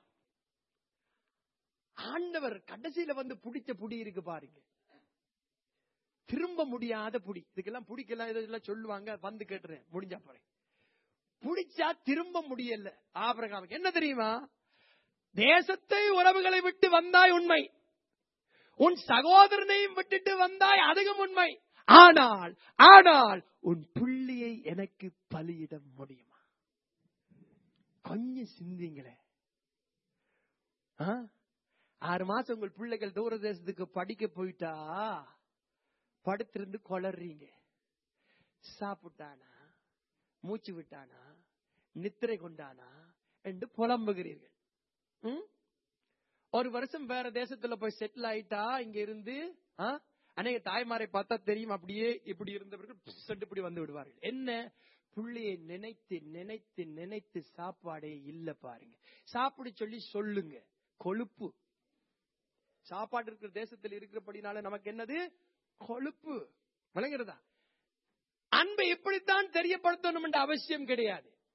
ஆண்டவர் கடைசியில வந்து பிடிச்ச புடி இருக்கு பாருங்க திரும்ப முடியாத புடி இதுக்கெல்லாம் புடிக்கலாம் இதெல்லாம் சொல்லுவாங்க வந்து கேட்டுறேன் முடிஞ்சா போறேன் புடிச்சா திரும்ப முடியல ஆபிரகாமுக்கு என்ன தெரியுமா தேசத்தை உறவுகளை விட்டு வந்தாய் உண்மை உன் சகோதரனையும் விட்டுட்டு வந்தாய் அதுவும் உண்மை ஆனால் ஆனால் உன் புள்ளியை எனக்கு பலியிட முடியுமா கொஞ்சம் சிந்திங்களே ஆ? ஆறு மாசம் உங்கள் பிள்ளைகள் தூரதேசத்துக்கு படிக்க போயிட்டா படுத்திருந்து கொளறீங்க சாப்பிட்டானா மூச்சு விட்டானா நித்திரை கொண்டானா என்று புலம்புகிறீர்கள் ம்? ஒரு வருஷம் வேற தேசத்துல போய் செட்டில் ஆயிட்டா இங்க இருந்து ஆ? அநேக தாய்மாரை பார்த்தா தெரியும் அப்படியே இப்படி இருந்தவர்கள் புஸ்ஸண்டு இப்படி வந்து விடுவார்கள் என்ன புள்ளையை நினைத்து நினைத்து நினைத்து சாப்பாடே இல்ல பாருங்க சாப்பிட சொல்லி சொல்லுங்க கொழுப்பு சாப்பாடு இருக்கிற தேசத்தில் இருக்கிறபடினால நமக்கு என்னது கொழுப்பு விளங்குறதா அன்பை இப்படித்தான் தெரியப்படுத்தணும் என்ற அவசியம் கிடையாது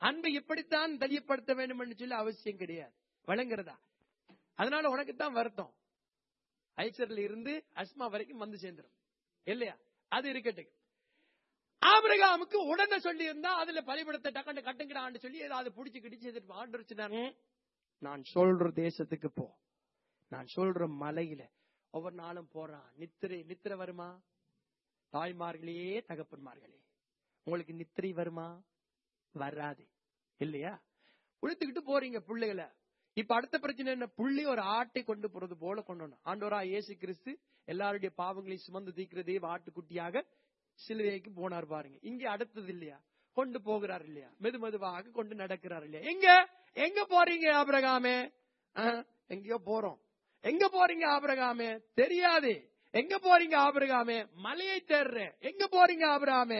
அன்பை இப்படித்தான் தெரியப்படுத்த வேண்டும் என்று சொல்லி அவசியம் கிடையாது வழங்குறதா அதனால உனக்கு தான் வருத்தம் ஐசர்ல இருந்து அஸ்மா வரைக்கும் வந்து சேர்ந்துரும் இல்லையா அது இருக்கட்டும் ஆபிரகாமுக்கு உடனே சொல்லி இருந்தா அதுல பலிபடத்தை டக்கண்டு கட்டுங்கிறான்னு சொல்லி ஏதாவது புடிச்சு கிடிச்சு எதிர்ப்பு ஆண்டு சொன்னாங்க நான் சொல்ற தேசத்துக்கு போ நான் சொல்ற மலையில ஒவ்வொரு நாளும் போறான் நித்திரை நித்திரை வருமா தாய்மார்களே தகப்பன்மார்களே உங்களுக்கு நித்திரை வருமா வராது இல்லையா உழுத்துக்கிட்டு போறீங்க பிள்ளைகளை இப்ப அடுத்த பிரச்சனை என்ன புள்ளி ஒரு ஆட்டை கொண்டு போறது போல கொண்டு வரணும் ஆண்டவரா இயேசு கிறிஸ்து எல்லாருடைய பாவங்களையும் சுமந்து தீக்கிறதே ஆட்டுக்குட்டியாக சிலுவைக்கு போனார் பாருங்க இங்க அடுத்தது இல்லையா கொண்டு போகிறார் இல்லையா மெது மெதுவாக கொண்டு நடக்கிறார் இல்லையா எங்க எங்க போறீங்க ஆபிரகாமே ஆ, எங்கேயோ போறோம் எங்க போறீங்க ஆபிரகாமே தெரியாது எங்க போறீங்க ஆபிரகாமே மலையை தேடுறேன் எங்க போறீங்க ஆபிரகாமே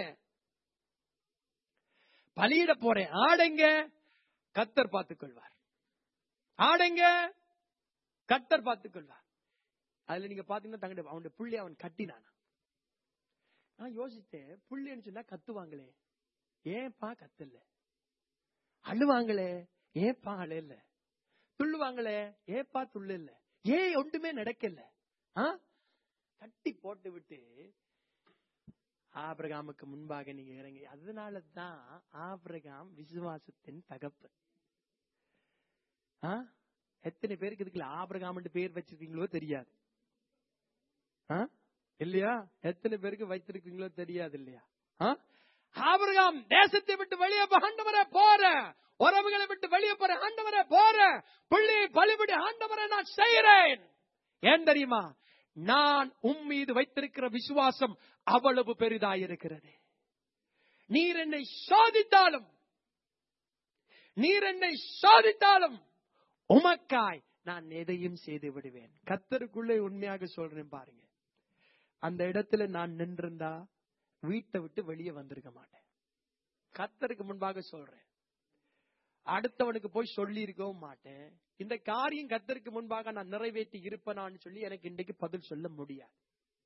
பலியிட போறேன் ஆடைங்க கத்தர் பார்த்துக் கொள்வார் ஆடைங்க கத்தர் பார்த்துக் கொள்வார் அதுல நீங்க பாத்தீங்கன்னா தங்கட அவனுடைய புள்ளி அவன் கட்டினானா நான் யோசித்தேன் புள்ளின்னு சொன்னா கத்துவாங்களே ஏன்பா கத்தல அழுவாங்களே ஏன்பா அழையல துள்ளுவாங்களே ஏப்பா துள்ளு இல்ல ஏன் ஒன்றுமே நடக்கல ஆ? கட்டி போட்டு விட்டு ஆபிரகாமுக்கு முன்பாக நீங்க இறங்கி அதனால தான் ஆபிரகாம் விசுவாசத்தின் தகப்பன் ஆ? எத்தனை பேருக்கு இதுக்குள்ள ஆபிரகாம் பேர் வச்சிருக்கீங்களோ தெரியாது ஆ? இல்லையா எத்தனை பேருக்கு வைத்திருக்கீங்களோ தெரியாது இல்லையா ஆ? ஆபிரகாம் தேசத்தை விட்டு வெளியே போ, ஆண்டவரே போற உறவுகளை விட்டு வெளியே போற ஆண்டவரே போற பிள்ளையை பலிபடி ஆண்டவரை நான் செய்கிறேன் ஏன் தெரியுமா நான் உம் மீது வைத்திருக்கிற விசுவாசம் அவ்வளவு பெரிதாயிருக்கிறது நீர் என்னை சோதித்தாலும் நீர் என்னை சோதித்தாலும் உமக்காய் நான் எதையும் செய்து விடுவேன் கத்தருக்குள்ளே உண்மையாக சொல்றேன் பாருங்க அந்த இடத்துல நான் நின்றிருந்தா வீட்டை விட்டு வெளியே வந்திருக்க மாட்டேன் கத்தருக்கு முன்பாக சொல்றேன் அடுத்தவனுக்கு போய் சொல்லி இருக்கவும் மாட்டேன் இந்த காரியம் கத்தருக்கு முன்பாக நான் நிறைவேற்றி இருப்பேனான்னு சொல்லி எனக்கு இன்றைக்கு பதில் சொல்ல முடியாது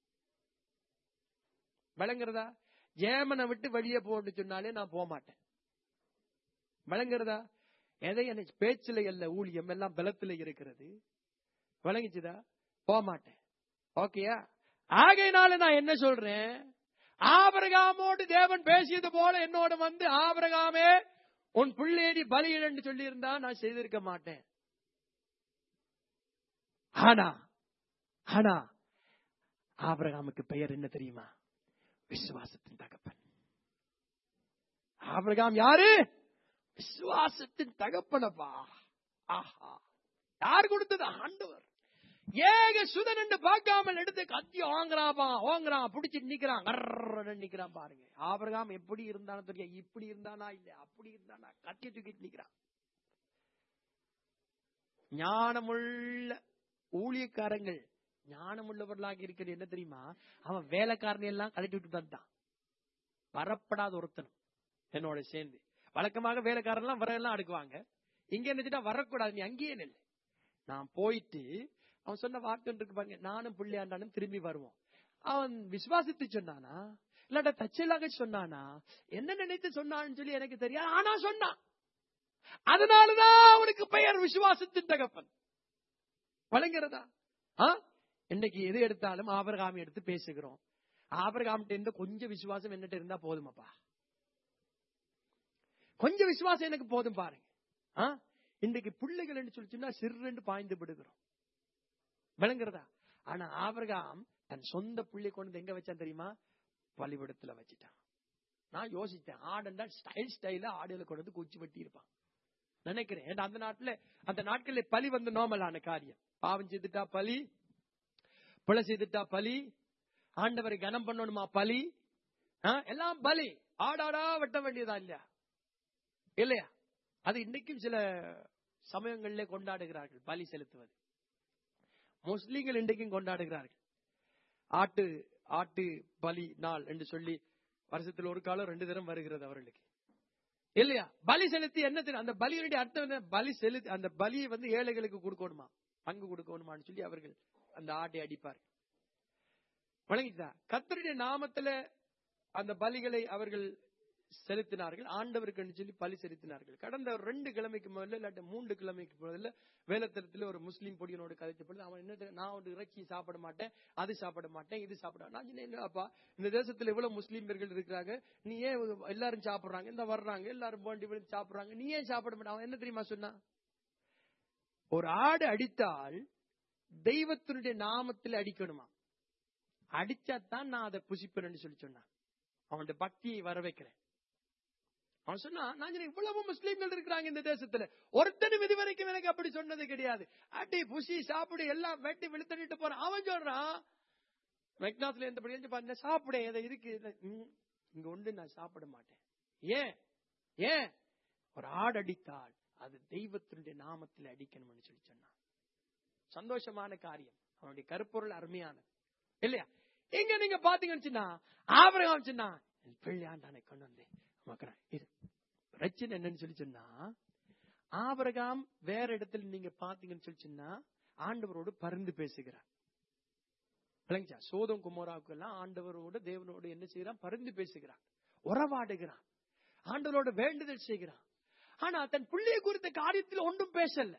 விளங்குறதா ஜேமனை விட்டு வெளியே போன்னு சொன்னாலே நான் போக மாட்டேன் விளங்குறதா எதை என்னை பேச்சுல இல்ல ஊழியம் எல்லாம் பலத்துல இருக்கிறது விளங்குச்சுதா போக மாட்டேன் ஓகேயா ஆகையினால நான் என்ன சொல்றேன் ஆபரகாமோடு தேவன் பேசியது போல என்னோட வந்து ஆபரகாமே உன் பிள்ளையடி பலியிடன்னு சொல்லி இருந்தா நான் செய்திருக்க மாட்டேன் ஆனா ஆனா ஆபிரகாமுக்கு பெயர் என்ன தெரியுமா விசுவாசத்தின் தகப்பன் ஆபிரகாம் யாரு விசுவாசத்தின் தகப்பனப்பா ஆஹா யார் கொடுத்தது ஆண்டவர் ஏக சுதன் என்று பார்க்காமல் எடுத்து கத்தி வாங்குறாப்பா வாங்குறான் பிடிச்சிட்டு நிக்கிறான் கர்றன்னு நிக்கிறான் பாருங்க ஆபிரகாம் எப்படி இருந்தானோ தெரியும் இப்படி இருந்தானா இல்ல அப்படி இருந்தானா கத்தி தூக்கிட்டு நிக்கிறான் ஞானமுள்ள ஊழியக்காரங்கள் ஞானமுள்ளவர்களாக இருக்கிறது என்ன தெரியுமா அவன் வேலைக்காரனை எல்லாம் கழட்டி விட்டு வந்தான் வரப்படாத ஒருத்தனும் என்னோட சேர்ந்து வழக்கமாக வேலைக்காரன் எல்லாம் வர எல்லாம் அடுக்குவாங்க இங்க என்னச்சுட்டா வரக்கூடாது நீ அங்கேயே நில்லு நான் போயிட்டு அவன் சொன்ன வார்த்தை ஒன்று இருக்கு பாருங்க நானும் பிள்ளையாண்டானும் திரும்பி வருவோம் அவன் விசுவாசித்து சொன்னானா இல்லாட்ட தச்சலாக சொன்னானா என்ன நினைத்து சொன்னான்னு சொல்லி எனக்கு தெரியாது ஆனா சொன்னான் அதனாலதான் அவனுக்கு பெயர் விசுவாசத்தின் தகப்பன் வழங்குறதா ஆ? இன்னைக்கு எது எடுத்தாலும் ஆபரகாமி எடுத்து பேசுகிறோம் ஆபரகாம்கிட்ட இருந்து கொஞ்சம் விசுவாசம் என்னட்ட இருந்தா போதுமாப்பா கொஞ்சம் விசுவாசம் எனக்கு போதும் பாருங்க ஆ? இன்னைக்கு பிள்ளைகள் சொல்லி சொன்னா சிறுன்னு பாய்ந்து விடுகிறோம் விளங்குறதா ஆனா ஆபிரகாம் தன் சொந்த பிள்ளை கொண்டு வந்து எங்க வச்சான் தெரியுமா பலிபடத்துல வச்சுட்டான் நான் யோசித்தேன் ஆடுண்டா ஸ்டைல் ஸ்டைலா ஆடுகளை கொண்டு வந்து குச்சி வெட்டி இருப்பான் நினைக்கிறேன் ஏன்னா அந்த நாட்டுல அந்த நாட்கள்ல பலி வந்து நார்மலான காரியம் பாவம் செய்துட்டா பலி பிழை செய்துட்டா பலி ஆண்டவரை கனம் பண்ணணுமா பலி ஆ, எல்லாம் பலி ஆடாடா வெட்ட வேண்டியதா இல்லையா இல்லையா அது இன்னைக்கும் சில சமயங்களிலே கொண்டாடுகிறார்கள் பலி செலுத்துவது முஸ்லீம்கள் இன்றைக்கும் கொண்டாடுகிறார்கள் ஆட்டு ஆட்டு பலி நாள் என்று சொல்லி வருஷத்தில் ஒரு காலம் ரெண்டு தரம் வருகிறது அவர்களுக்கு இல்லையா பலி செலுத்தி என்ன தெரியும் அந்த பலியினுடைய அர்த்தம் என்ன பலி செலுத்தி அந்த பலியை வந்து ஏழைகளுக்கு கொடுக்கணுமா பங்கு கொடுக்கணுமான்னு சொல்லி அவர்கள் அந்த ஆட்டை அடிப்பார் வழங்கிட்டா கத்தருடைய நாமத்துல அந்த பலிகளை அவர்கள் செலுத்தினார்கள் ஆண்டவருக்கு சொல்லி பலி செலுத்தினார்கள் கடந்த ஒரு ரெண்டு கிழமைக்கு முதல்ல இல்லாட்ட மூன்று கிழமைக்கு முதல்ல வேலத்தரத்துல ஒரு முஸ்லீம் பொடியனோடு கதைத்த பொழுது அவன் என்ன தெரியுமா, நான் ஒரு இறைச்சி சாப்பிட மாட்டேன் அது சாப்பிட மாட்டேன் இது சாப்பிட நான் சொன்னேன், "என்ன அப்பா இந்த தேசத்துல இவ்வளவு முஸ்லீம்கள் இருக்கிறாங்க நீ ஏன் எல்லாரும் சாப்பிடுறாங்க இந்த வர்றாங்க எல்லாரும் போண்டி விழுந்து சாப்பிடுறாங்க நீ ஏன் சாப்பிட மாட்டேன் அவன் என்ன தெரியுமா சொன்னான் ஒரு ஆடு அடித்தால் தெய்வத்தினுடைய நாமத்தில் அடிக்கணுமா அடிச்சாதான் நான் அதை புசிப்பேன்னு சொல்லி சொன்னான் அவனுடைய பக்தியை வர வைக்கிறேன் அவன் சொன்னா நான் சொன்னேன், இவ்வளவு முஸ்லீம்கள் இருக்கிறாங்க இந்த தேசத்துல ஒருத்தனும் இது வரைக்கும் எனக்கு அப்படி சொன்னது கிடையாது அடி புசி சாப்பிடு எல்லாம் வெட்டி விழுத்தனிட்டு போறான் அவன் சொல்றான் மெக்னாஸ்ல எந்த படி பாருங்க சாப்பிட இதை இருக்கு இதை- ம், இங்க ஒன்று நான் சாப்பிட மாட்டேன் ஏன் ஏன் ஒரு ஆடு அடித்தால் அது தெய்வத்தினுடைய நாமத்தில் அடிக்கணும்னு சொல்லி சொன்னான் சந்தோஷமான காரியம் அவனுடைய கருப்பொருள் அருமையானது இல்லையா இங்க நீங்க பாத்தீங்கன்னு சொன்னா ஆபரகம் சொன்னா என் பிள்ளையாண்டானை கொண்டு வந்து மக்கறேன் இது பிரச்சனை என்னன்னு சொல்லி சொன்னா ஆபரகாம் வேற இடத்துல நீங்க பாத்தீங்கன்னு சொல்லி சொன்னா ஆண்டவரோடு பரிந்து பேசுகிறார் விளங்கிச்சா சோதம் குமாராவுக்கு எல்லாம் ஆண்டவரோடு தேவனோடு என்ன செய்யறான் பரிந்து பேசுகிறான் உறவாடுகிறான் ஆண்டவரோட வேண்டுதல் செய்கிறான் ஆனா தன் பிள்ளையை குறித்த காரியத்தில் ஒன்றும் பேசல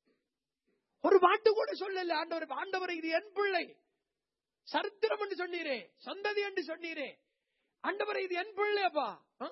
ஒரு வாட்டு கூட சொல்லல ஆண்டவர் ஆண்டவர் இது என் பிள்ளை சரித்திரம் என்று சொன்னீரே சந்ததி என்று சொன்னீரே ஆண்டவரை இது என் பிள்ளையப்பா ஆ?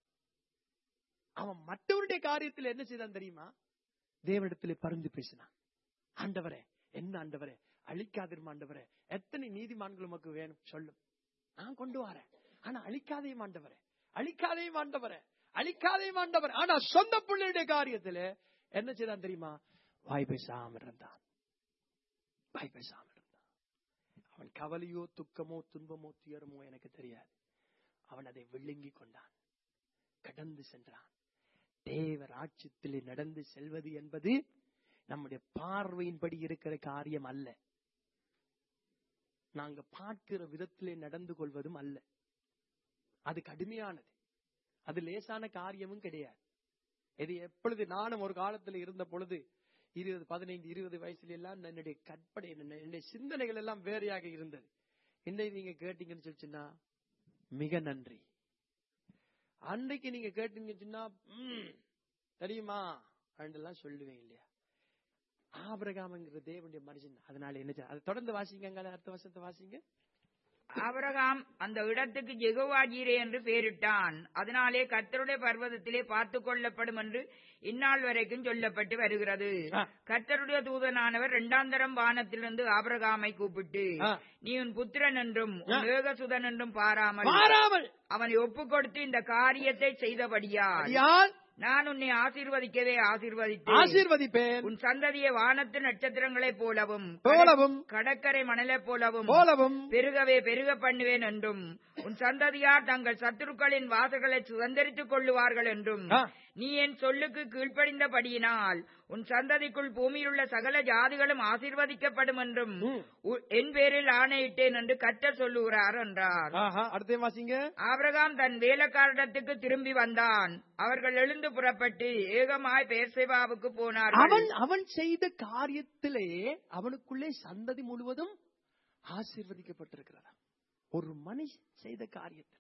அவன் மற்றவருடைய காரியத்தில் என்ன செய்தான் தெரியுமா தேவனிடத்திலே பரிந்து பேசினான் ஆண்டவரே என்ன ஆண்டவரே அழிக்காதிரும் ஆண்டவரே எத்தனை நீதிமான்கள் உமக்கு வேணும் சொல்லும் நான் கொண்டு வரேன் ஆனா அழிக்காதையும் ஆண்டவரே அழிக்காதையும் ஆண்டவரே அழிக்காதையும் ஆண்டவர் ஆனா சொந்த பிள்ளையுடைய காரியத்துல என்ன செய்தான் தெரியுமா வாய் பேசாம இருந்தான் வாய் பேசாம இருந்தான் அவன் கவலையோ துக்கமோ துன்பமோ துயரமோ எனக்கு தெரியாது அவன் அதை விழுங்கி கொண்டான் கடந்து சென்றான் தேவ ராட்சியத்திலே நடந்து செல்வது என்பது நம்முடைய பார்வையின்படி இருக்கிற காரியம் அல்ல நாங்க பார்க்கிற விதத்திலே நடந்து கொள்வதும் அல்ல அது கடுமையானது அது லேசான காரியமும் கிடையாது இது எப்பொழுது நானும் ஒரு காலத்துல இருந்த பொழுது இருபது பதினைந்து இருபது வயசுல எல்லாம் என்னுடைய கற்பனை என்ன- என்னுடைய சிந்தனைகள் எல்லாம் வேறையாக இருந்தது இன்னைக்கு நீங்க கேட்டீங்கன்னு சொல்லிச்சுன்னா மிக நன்றி அன்றைக்கு நீங்க கேட்டீங்கன்னு சொன்னா ம், தெரியுமா எல்லாம் சொல்லுவேன் இல்லையா ஆபிரகாம்ங்கிற தேவனுடைய மனுஷன் அதனால என்ன செய்ய- அதை தொடர்ந்து வாசிங்க அங்க அடுத்த வருஷத்தை வாசிங்க ஆபிரகாம் அந்த இடத்துக்கு ஜெகோவாஜீரே என்று பெயரிட்டான் அதனாலே கர்த்தருடைய பர்வதத்திலே பார்த்துக் கொள்ளப்படும் என்று இந்நாள் வரைக்கும் சொல்லப்பட்டு வருகிறது ஆ. கர்த்தருடைய தூதனானவர் இரண்டாந்தரம் வானத்திலிருந்து ஆபிரகாமை கூப்பிட்டு ஆ. நீ உன் புத்திரன் என்றும் உன் ஏகசுதன் என்றும் பாராமல் மாறாமல் அவனை ஒப்புக் கொடுத்து இந்த காரியத்தை செய்தபடியால் அடியால் நான் உன்னை ஆசீர்வதிக்கவே ஆசீர்வதித்தேன் ஆசீர்வதிப்பேன் உன் சந்ததியை வானத்து நட்சத்திரங்களைப் போலவும் போலவும் கடற்கரை மணலைப் போலவும் போலவும் பெருகவே பெருக பண்ணுவேன் என்றும் உன் சந்ததியார் தங்கள் சத்துருக்களின் வாசல்களை சுதந்திரித்துக் கொள்ளுவார்கள் என்றும் ஆ. நீ என் சொல்லுக்கு கீழ்ப்படிந்தபடியினால் உன் சந்ததிக்குள் பூமியில் உள்ள சகல ஜாதிகளும் ஆசீர்வதிக்கப்படும் என்றும் ம். உ- என் பேரில் ஆணையிட்டேன் என்று கர்த்தர் சொல்லுகிறார் என்றார் ஆஹா அடுத்த வாசிங்க ஆபிரகாம் தன் வேலைக்காரடத்துக்கு திரும்பி வந்தான் அவர்கள் எழுந்து புறப்பட்டு ஏகமாய் பேர்சேபாவுக்கு போனார்கள் அவன் அவன் செய்த காரியத்திலே அவனுக்குள்ளே சந்ததி முழுவதும் ஆசீர்வதிக்கப்பட்டிருக்கிறதா ஒரு மனுஷன் செய்த காரியத்தில்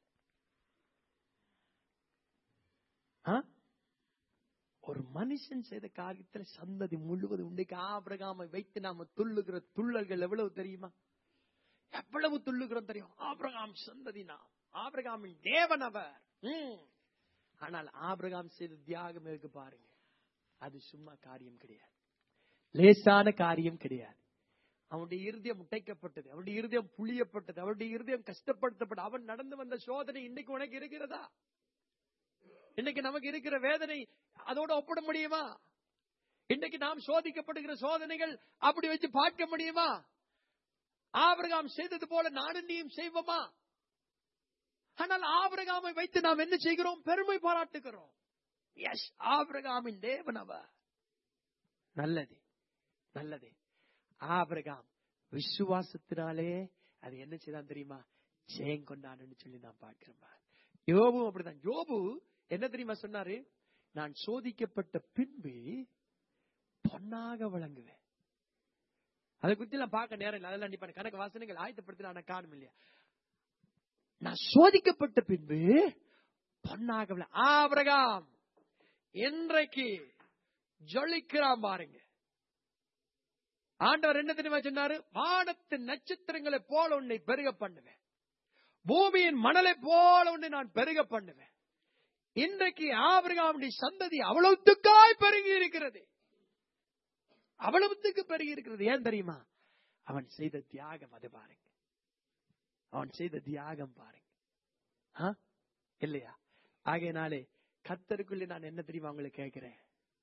ஆ? ஒரு மனுஷன் செய்த காரியத்தில் சந்ததி முழுவதும் இன்றைக்கு ஆபிரகாமை வைத்து நாம துள்ளுகிற துள்ளல்கள் எவ்வளவு தெரியுமா எவ்வளவு துள்ளுகிறோம் தெரியும் ஆபிரகாம் சந்ததி நாம் ஆபிரகாமின் தேவன் அவர் ம். ஆனால் ஆபிரகாம் செய்த தியாகம் இருக்கு பாருங்க அது சும்மா காரியம் கிடையாது லேசான காரியம் கிடையாது அவனுடைய இருதயம் முட்டைக்கப்பட்டது அவனுடைய இருதயம் புளியப்பட்டது அவனுடைய இருதயம் கஷ்டப்படுத்தப்பட்டது அவன் நடந்து வந்த சோதனை இன்னைக்கு உனக்கு இருக்கிறதா இன்னைக்கு நமக்கு இருக்கிற வேதனை அதோட ஒப்பிட முடியுமா இன்னைக்கு நாம் சோதிக்கப்படுகிற சோதனைகள் அப்படி வச்சு பார்க்க முடியுமா ஆபிரகாம் செய்தது போல நானும் நீயும் செய்வோமா ஆனால் ஆபிரகாமை வைத்து நாம் என்ன செய்கிறோம் பெருமை பாராட்டுகிறோம் எஸ் ஆபிரகாமின் தேவன் அவர் நல்லது நல்லது ஆபிரகாம் விசுவாசத்தினாலே அது என்ன செய்தான் தெரியுமா ஜெயம் கொண்டான்னு சொல்லி நான் பார்க்கிறேன் பார். யோபும் அப்படிதான் யோபு என்ன தெரியுமா சொன்னாரு நான் சோதிக்கப்பட்ட பின்பு பொன்னாக வழங்குவேன் அதை குறித்து நான் பார்க்க நேரம் இல்லை அதெல்லாம் நீ பண்ண கணக்கு வாசனைகள் ஆயத்தப்படுத்தி நான் காணும் இல்லையா நான் சோதிக்கப்பட்ட பின்பு பொன்னாக விள- ஆபிரகாம் இன்றைக்கு ஜொலிக்கிறான் பாருங்க ஆண்டவர் என்ன தெரியுமா சொன்னாரு வானத்து நட்சத்திரங்களை போல உன்னை பெருக பண்ணுவேன் பூமியின் மணலை போல உன்னை நான் பெருக பண்ணுவேன் இன்றைக்கு ஆபிரகாமுடைய சந்ததி அவ்வளவுத்துக்காய் பெருகி இருக்கிறது அவ்வளவுத்துக்கு பெருகி இருக்கிறது ஏன் தெரியுமா அவன் செய்த தியாகம் அது பாருங்க அவன் செய்த தியாகம் பாருங்க ஆ? இல்லையா ஆகையினாலே கத்தருக்குள்ளே நான் என்ன தெரியுமா உங்களுக்கு கேட்கிறேன்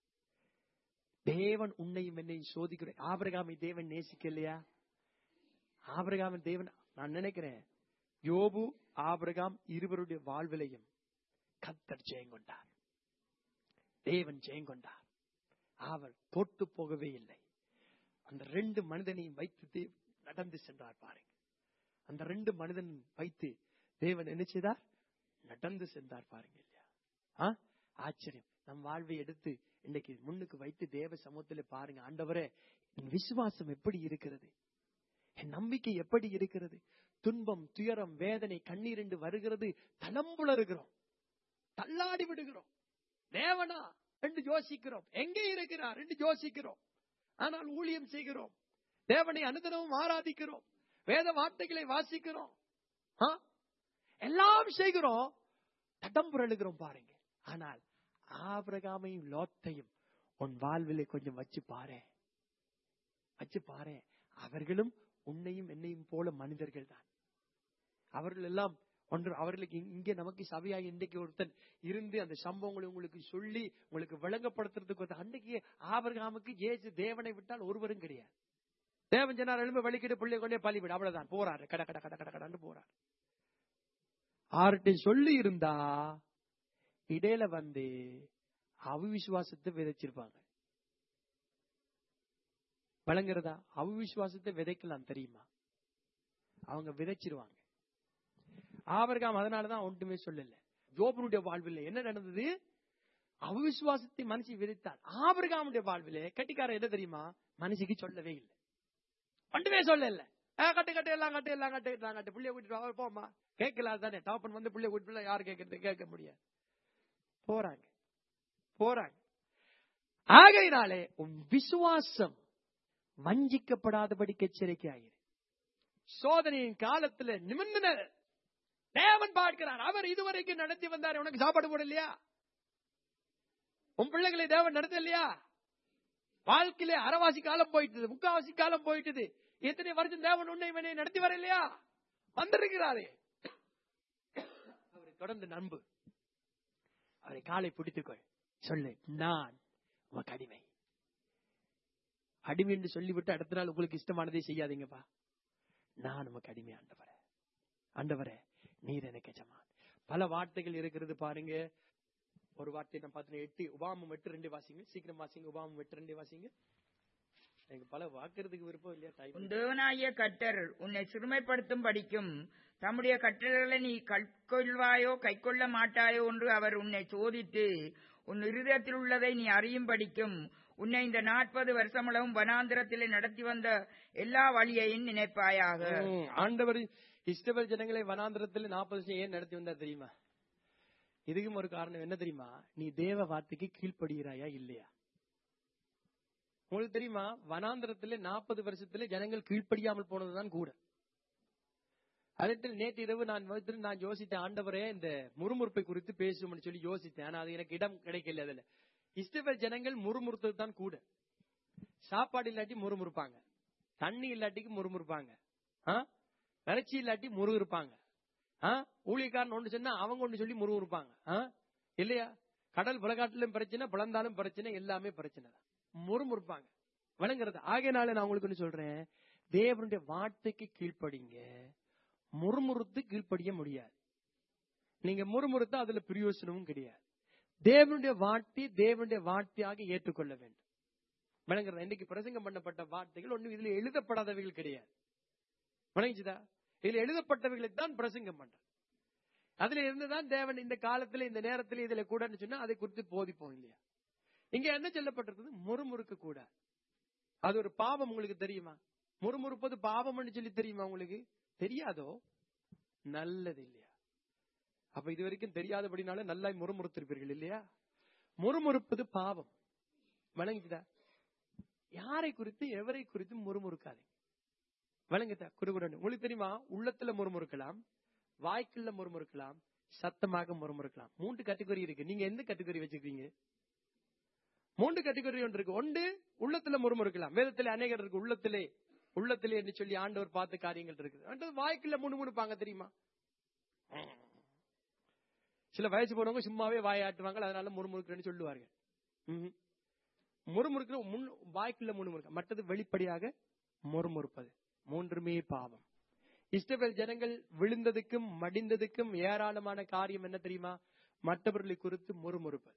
தேவன் உன்னையும் என்னையும் சோதிக்கிறேன் ஆபிரகாமை தேவன் நேசிக்கலையா ஆபிரகாமின் தேவன் நான் நினைக்கிறேன் யோபு ஆபிரகாம் இருவருடைய வாழ்விலையும் கத்தர் ஜெயங்கொண்டார் தேவன் ஜெயங்கொண்டார் அவர் தோட்டு போகவே இல்லை அந்த ரெண்டு மனிதனையும் வைத்து தேவ் நடந்து சென்றார் பாருங்க அந்த ரெண்டு மனிதன் வைத்து தேவன் என்ன செய்தார் நடந்து சென்றார் பாருங்க இல்லையா ஆ? ஆச்சரியம் நம் வாழ்வை எடுத்து இன்னைக்கு முன்னுக்கு வைத்து தேவ சமூகத்தில் பாருங்க ஆண்டவரே என் விசுவாசம் எப்படி இருக்கிறது என் நம்பிக்கை எப்படி இருக்கிறது துன்பம் துயரம் வேதனை கண்ணீர் என்று வருகிறது தளம்புலருகிறோம் தள்ளாடி விடுகிறோம் தேவனா என்று யோசிக்கிறோம் எங்கே இருக்கிறார் என்று யோசிக்கிறோம் ஆனால் ஊழியம் செய்கிறோம் தேவனை அனுதினமும் ஆராதிக்கிறோம் வேத வார்த்தைகளை வாசிக்கிறோம் ஆ? எல்லாம் செய்கிறோம் தடம்புரழுகிறோம் பாருங்க ஆனால் ஆபிரகாமையும் லோத்தையும் உன் வாழ்விலே கொஞ்சம் வச்சு பாரு வச்சு பாரு அவர்களும் உன்னையும் என்னையும் போல மனிதர்கள் தான் அவர்கள் எல்லாம் ஒன்று அவர்களுக்கு இங்க- இங்கே நமக்கு சபையாகி இன்றைக்கு ஒருத்தன் இருந்து அந்த சம்பவங்களை உங்களுக்கு சொல்லி உங்களுக்கு விளங்கப்படுத்துறதுக்கு ஒருத்தன் அன்றைக்கு ஆபிரகாமுக்கு ஏசு தேவனை விட்டால் ஒருவரும் கிடையாது தேவன் சொன்னார் எழும்ப வலிக்கிட்டு பிள்ளை கொண்டே பள்ளிவிடு அவ்வளவுதான் போறாரு கட கட கட கட கடன்னு போறாரு ஆர்கிட்ட சொல்லி இருந்தா இடையில வந்து அவிசுவாசத்தை விதைச்சிருப்பாங்க வழங்குறதா அவிசுவாசத்தை விதைக்கலாம் தெரியுமா அவங்க விதைச்சிருவாங்க ஆபரகாம் அதனாலதான் ஒன்றுமே சொல்லல ஜோபனுடைய வாழ்வில் என்ன நடந்தது அவிசுவாசத்தை மனுஷி விதைத்தார் ஆபரகாமுடைய வாழ்விலே கட்டிக்காரன் என்ன தெரியுமா மனுஷிக்கு சொல்லவே இல்லை ஒன்றுமே சொல்லல ஆ, கட்டு கட்டு எல்லாம் கட்டு எல்லாம் கட்டு எல்லாம் கட்டு புள்ளைய கூட்டிட்டு வா, போம்மா கேட்கல தானே டாப்பன் வந்து புள்ளைய கூட்டிட்டு யார் கேட்கறது கேட்க முடியாது போறாங்க போறாங்க ஆகையினாலே உன் விசுவாசம் வஞ்சிக்கப்படாதபடிக்கு எச்சரிக்கையாயிரு சோதனையின் காலத்துல நிமிர்ந்தன தேவன் பார்க்கிறார் அவர் இதுவரைக்கும் நடத்தி வந்தார் உனக்கு சாப்பாடு போடலையா உன் பிள்ளைகளை தேவன் நடத்த இல்லையா வாழ்க்கையில அரைவாசி காலம் போயிட்டது முக்காவாசி காலம் போயிட்டது எத்தனை வருஷம் தேவன் உன்னை இவனை நடத்தி வர இல்லையா வந்திருக்கிறாரே அவரை தொடர்ந்து நம்பு அவரை காலை பிடித்துக்கொள் சொல்லு நான் உமக்கு அடிமை அடிமை என்று சொல்லிவிட்டு அடுத்த நாள் உங்களுக்கு இஷ்டமானதை செய்யாதீங்கப்பா நான் உமக்கு அடிமை ஆண்டவரே ஆண்டவரே நீர் எனக்கு எஜமான் பல வார்த்தைகள் இருக்கிறது பாருங்க ஒரு வார்த்தை நான் பார்த்தேன் எட்டு உபாமம் எட்டு ரெண்டு வாசிங்க சீக்கிரம் வாசிங்க உபாமம் எட்டு ரெண்டு வாசிங்க எனக்கு பல வாக்குறதுக்கு விருப்பம் இல்லையா டைம் உன் தேவனாகிய கர்த்தர் உன்னை சிறுமைப்படுத்தும் படிக்கும் தம்முடைய கட்டளைகளை நீ கைக்கொள்வாயோ கைக்கொள்ள மாட்டாயோ என்று அவர் உன்னை சோதித்து உன் இருதயத்தில் உள்ளதை நீ அறியும் படிக்கும் உன்னை இந்த நாற்பது வருஷமளவும் வனாந்திரத்திலே நடத்தி வந்த எல்லா வழியையும் நினைப்பாயாக ம், ஆண்டவர் இஸ்ரவேல் ஜனங்களை வனாந்திரத்தில் நாற்பது வருஷம் ஏன் நடத்தி வந்தா தெரியுமா இதுக்கும் ஒரு காரணம் என்ன தெரியுமா நீ தேவ வார்த்தைக்கு கீழ்ப்படுகிறாயா இல்லையா உங்களுக்கு தெரியுமா வனாந்திரத்துல நாற்பது வருஷத்துல ஜனங்கள் கீழ்ப்படியாமல் போனதுதான் கூட அதற்கு நேற்று இரவு நான் வந்து நான் யோசித்தேன் ஆண்டவரே இந்த முறுமுறுப்பை குறித்து பேசுவோம்னு சொல்லி யோசித்தேன் ஆனா அது எனக்கு இடம் கிடைக்கல அதுல இஸ்ரவேல் ஜனங்கள் முறுமுறுத்தது தான் கூட சாப்பாடு இல்லாட்டி முறுமுறுப்பாங்க தண்ணி இல்லாட்டிக்கு முறுமுறுப்பாங்க ஆ? இறைச்சி இல்லாட்டி முருகு இருப்பாங்க ஊழியக்காரன் ஒன்று சொன்னா அவங்க ஒன்று சொல்லி முருகு இருப்பாங்க ஆ? இல்லையா கடல் விளக்காட்டிலும் பிரச்சனை பிளந்தாலும் பிரச்சனை எல்லாமே பிரச்சனை தான் முறுமுறுப்பாங்க விளங்குறது ஆகையனால நான் உங்களுக்கு ஒண்ணு சொல்றேன் தேவனுடைய வார்த்தைக்கு கீழ்ப்படிங்க முறுமுறுத்து கீழ்ப்படிய முடியாது நீங்க முறுமுறுத்தா அதுல பிரயோசனமும் கிடையாது தேவனுடைய வார்த்தை தேவனுடைய வார்த்தையாக ஏற்றுக்கொள்ள வேண்டும் விளங்குறது இன்னைக்கு பிரசங்கம் பண்ணப்பட்ட வார்த்தைகள் ஒண்ணு இதுல எழுதப்படாதவைகள் கிடையாது விளங்குச்சுதா இதுல எழுதப்பட்டவைகளை தான் பிரசங்கம் பண்ற அதுல இருந்துதான் தேவன் இந்த காலத்துல இந்த நேரத்துல இதுல கூடன்னு சொன்னா அதை குறித்து போதிப்போம் இல்லையா இங்க என்ன சொல்லப்பட்டிருக்குது முறுமுறுக்க கூட அது ஒரு பாவம் உங்களுக்கு தெரியுமா முறுமுறுப்பது பாவம்னு சொல்லி தெரியுமா உங்களுக்கு தெரியாதோ நல்லது இல்லையா அப்ப இது வரைக்கும் தெரியாதபடினால நல்லா முறுமுறுத்திருப்பீர்கள் இல்லையா முறுமுறுப்பது பாவம் வழங்கிட்டா யாரை குறித்து எவரை குறித்து முறுமுறுக்காதீங்க வழங்குதா குடுகுடன் உங்களுக்கு தெரியுமா உள்ளத்துல முறுமுறுக்கலாம் வாய்க்குள்ள முறுமுறுக்கலாம் சத்தமாக முறுமுறுக்கலாம் மூன்று கேட்டகரி இருக்கு நீங்க எந்த கேட்டகரி வச்சுக்கிறீங்க மூன்று கேட்டகரி ஒன்று இருக்கு ஒன்று உள்ளத்துல முறுமுறுக்கலாம் வேதத்துல அநேகர் இருக்கு உள்ளத்திலே உள்ளத்திலே என்று சொல்லி ஆண்டவர் பார்த்த காரியங்கள் இருக்குது அடுத்தது வாய்க்குள்ள முணுமுணுப்பாங்க தெரியுமா சில வயசு போனவங்க சும்மாவே வாயாட்டுவாங்க அதனால முறுமுறுக்கிறேன்னு சொல்லுவார்கள் ம்ஹும். முறுமுறுக்கிற முன் வாய்க்குள்ள முணுமுறுக்க மற்றது வெளிப்படையாக முறுமுறுப்பது மூன்றுமே பாவம் இஸ்ரவேல் ஜனங்கள் விழுந்ததுக்கும் மடிந்ததுக்கும் ஏராளமான காரியம் என்ன தெரியுமா மற்றவர்களை குறித்து முறுமுறுப்பது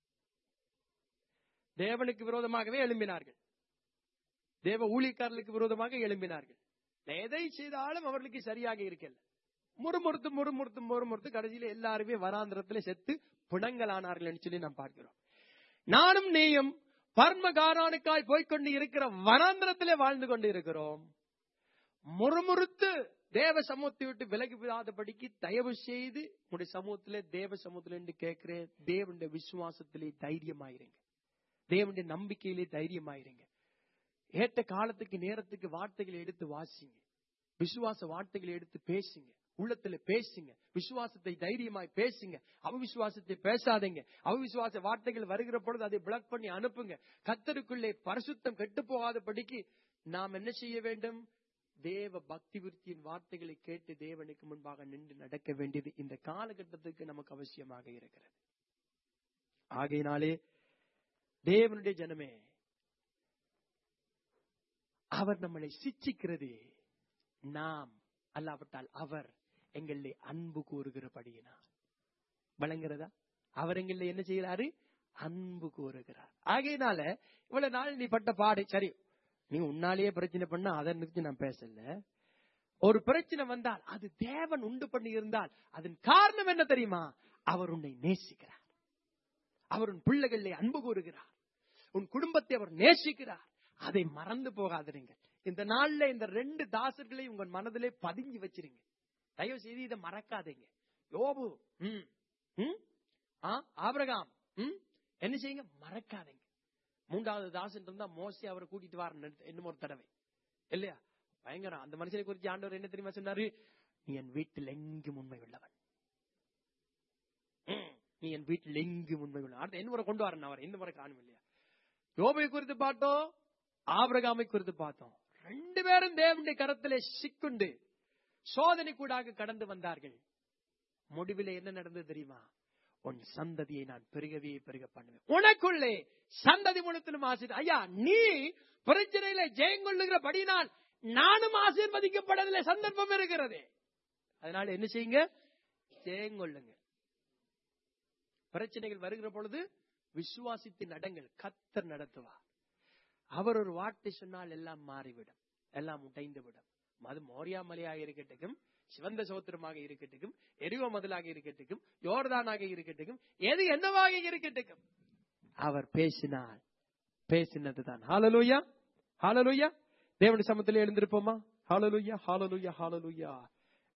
தேவனுக்கு விரோதமாகவே எழும்பினார்கள் தேவ ஊழியக்காரர்களுக்கு விரோதமாக எழும்பினார்கள் எதை செய்தாலும் அவர்களுக்கு சரியாக இருக்கல முறுமுறுத்து முறுமுறுத்து முறுமுறுத்து கடைசியில எல்லாருமே வராந்திரத்துல செத்து பிணங்களானார்கள் சொல்லி நாம் பார்க்கிறோம் நானும் நீயும் பர்மகாரானுக்காய் போய்க்கொண்டு இருக்கிற வனாந்திரத்திலே வாழ்ந்து கொண்டு இருக்கிறோம் முறுமுறுத்து தேவ சமூகத்தை விட்டு விலகி விடாதபடிக்கு தயவு செய்து உடைய சமூகத்திலே தேவ சமூகத்திலே என்று கேட்கிறேன் தேவனுடைய விசுவாசத்திலே தைரியமாயிருங்க தேவனுடைய நம்பிக்கையிலே தைரியமாயிருங்க ஏற்ற காலத்துக்கு நேரத்துக்கு வார்த்தைகளை எடுத்து வாசிங்க விசுவாச வார்த்தைகளை எடுத்து பேசுங்க உள்ளத்துல பேசுங்க விசுவாசத்தை தைரியமாய் பேசுங்க அவிசுவாசத்தை பேசாதீங்க அவிசுவாச வார்த்தைகள் வருகிற பொழுது அதை பிளாக் பண்ணி அனுப்புங்க கத்தருக்குள்ளே பரிசுத்தம் கெட்டு போகாதபடிக்கு நாம் என்ன செய்ய வேண்டும் தேவ பக்தி விருத்தியின் வார்த்தைகளை கேட்டு தேவனுக்கு முன்பாக நின்று நடக்க வேண்டியது இந்த காலகட்டத்துக்கு நமக்கு அவசியமாக இருக்கிறது ஆகையினாலே தேவனுடைய ஜனமே அவர் நம்மளை சிச்சிக்கிறது நாம் அல்லாவிட்டால் அவர் எங்களிலே அன்பு கூறுகிறபடியினார் வழங்குறதா அவர் எங்களிலே என்ன செய்கிறாரு அன்பு கூறுகிறார் ஆகையினால இவ்வளவு நாள் நீ பட்ட பாடு சரி நீ உன்னாலேயே பிரச்சனை பண்ண அதை நிறுத்தி நான் பேசல ஒரு பிரச்சனை வந்தால் அது தேவன் உண்டு பண்ணி இருந்தால் அதன் காரணம் என்ன தெரியுமா அவர் உன்னை நேசிக்கிறார் அவர் உன் பிள்ளைகளிலே அன்பு கூறுகிறார் உன் குடும்பத்தை அவர் நேசிக்கிறார் அதை மறந்து போகாதீங்க இந்த நாள்ல இந்த ரெண்டு தாசர்களை உங்க மனதிலே பதிஞ்சு வச்சிருங்க தயவு செய்து இதை மறக்காதீங்க யோபு ம், ம், ஆ, ஆபிரகாம் ம், என்ன செய்யுங்க மறக்காதீங்க மூன்றாவது தாசன் இருந்தா மோசி அவரை கூட்டிட்டு வார இன்னும் ஒரு தடவை இல்லையா பயங்கரம் அந்த மனுஷனை குறித்து ஆண்டவர் என்ன தெரியுமா சொன்னாரு நீ என் வீட்டில் எங்கும் உண்மை உள்ளவன் ம், நீ என் வீட்டில் எங்கும் உண்மை உள்ளவன் அடுத்த என்ன முறை கொண்டு வரேன் அவர் இந்த முறை காணும் இல்லையா யோபை குறித்து பார்த்தோம் ஆபிரகாமை குறித்து பார்த்தோம் ரெண்டு பேரும் தேவனுடைய கரத்திலே சிக்குண்டு சோதனை கூடாக கடந்து வந்தார்கள் முடிவிலே என்ன நடந்தது தெரியுமா உன் சந்ததியை நான் பெருகவே பெருக பண்ணுவேன் உனக்குள்ளே சந்ததி முழுத்திலும் ஆசீர் ஐயா நீ பிரச்சனையில ஜெயங்கொள்ளுகிறபடினால் நானும் ஆசீர்வதிக்கப்படவில்லை சந்தர்ப்பம் இருக்கிறது அதனால என்ன செய்யுங்க ஜெயங்கொள்ளுங்க பிரச்சனைகள் வருகிற பொழுது விசுவாசித்து நடங்கள் கத்தர் நடத்துவார் அவர் ஒரு வார்த்தை சொன்னால் எல்லாம் மாறிவிடும் எல்லாம் உடைந்து விடும் அது மோரியா மலையாக இருக்கட்டும் சிவந்த சோத்திரமாக இருக்கட்டும் எரிவ மதிலாக இருக்கட்டும் யோர்தானாக இருக்கட்டும் எது என்னவாக இருக்கட்டும் அவர் பேசினார் பேசினதுதான் ஹாலலூயா ஹாலலூயா தேவனுடைய சமத்தில் எழுந்திருப்போமா ஹாலலூயா ஹாலலூயா ஹாலலூயா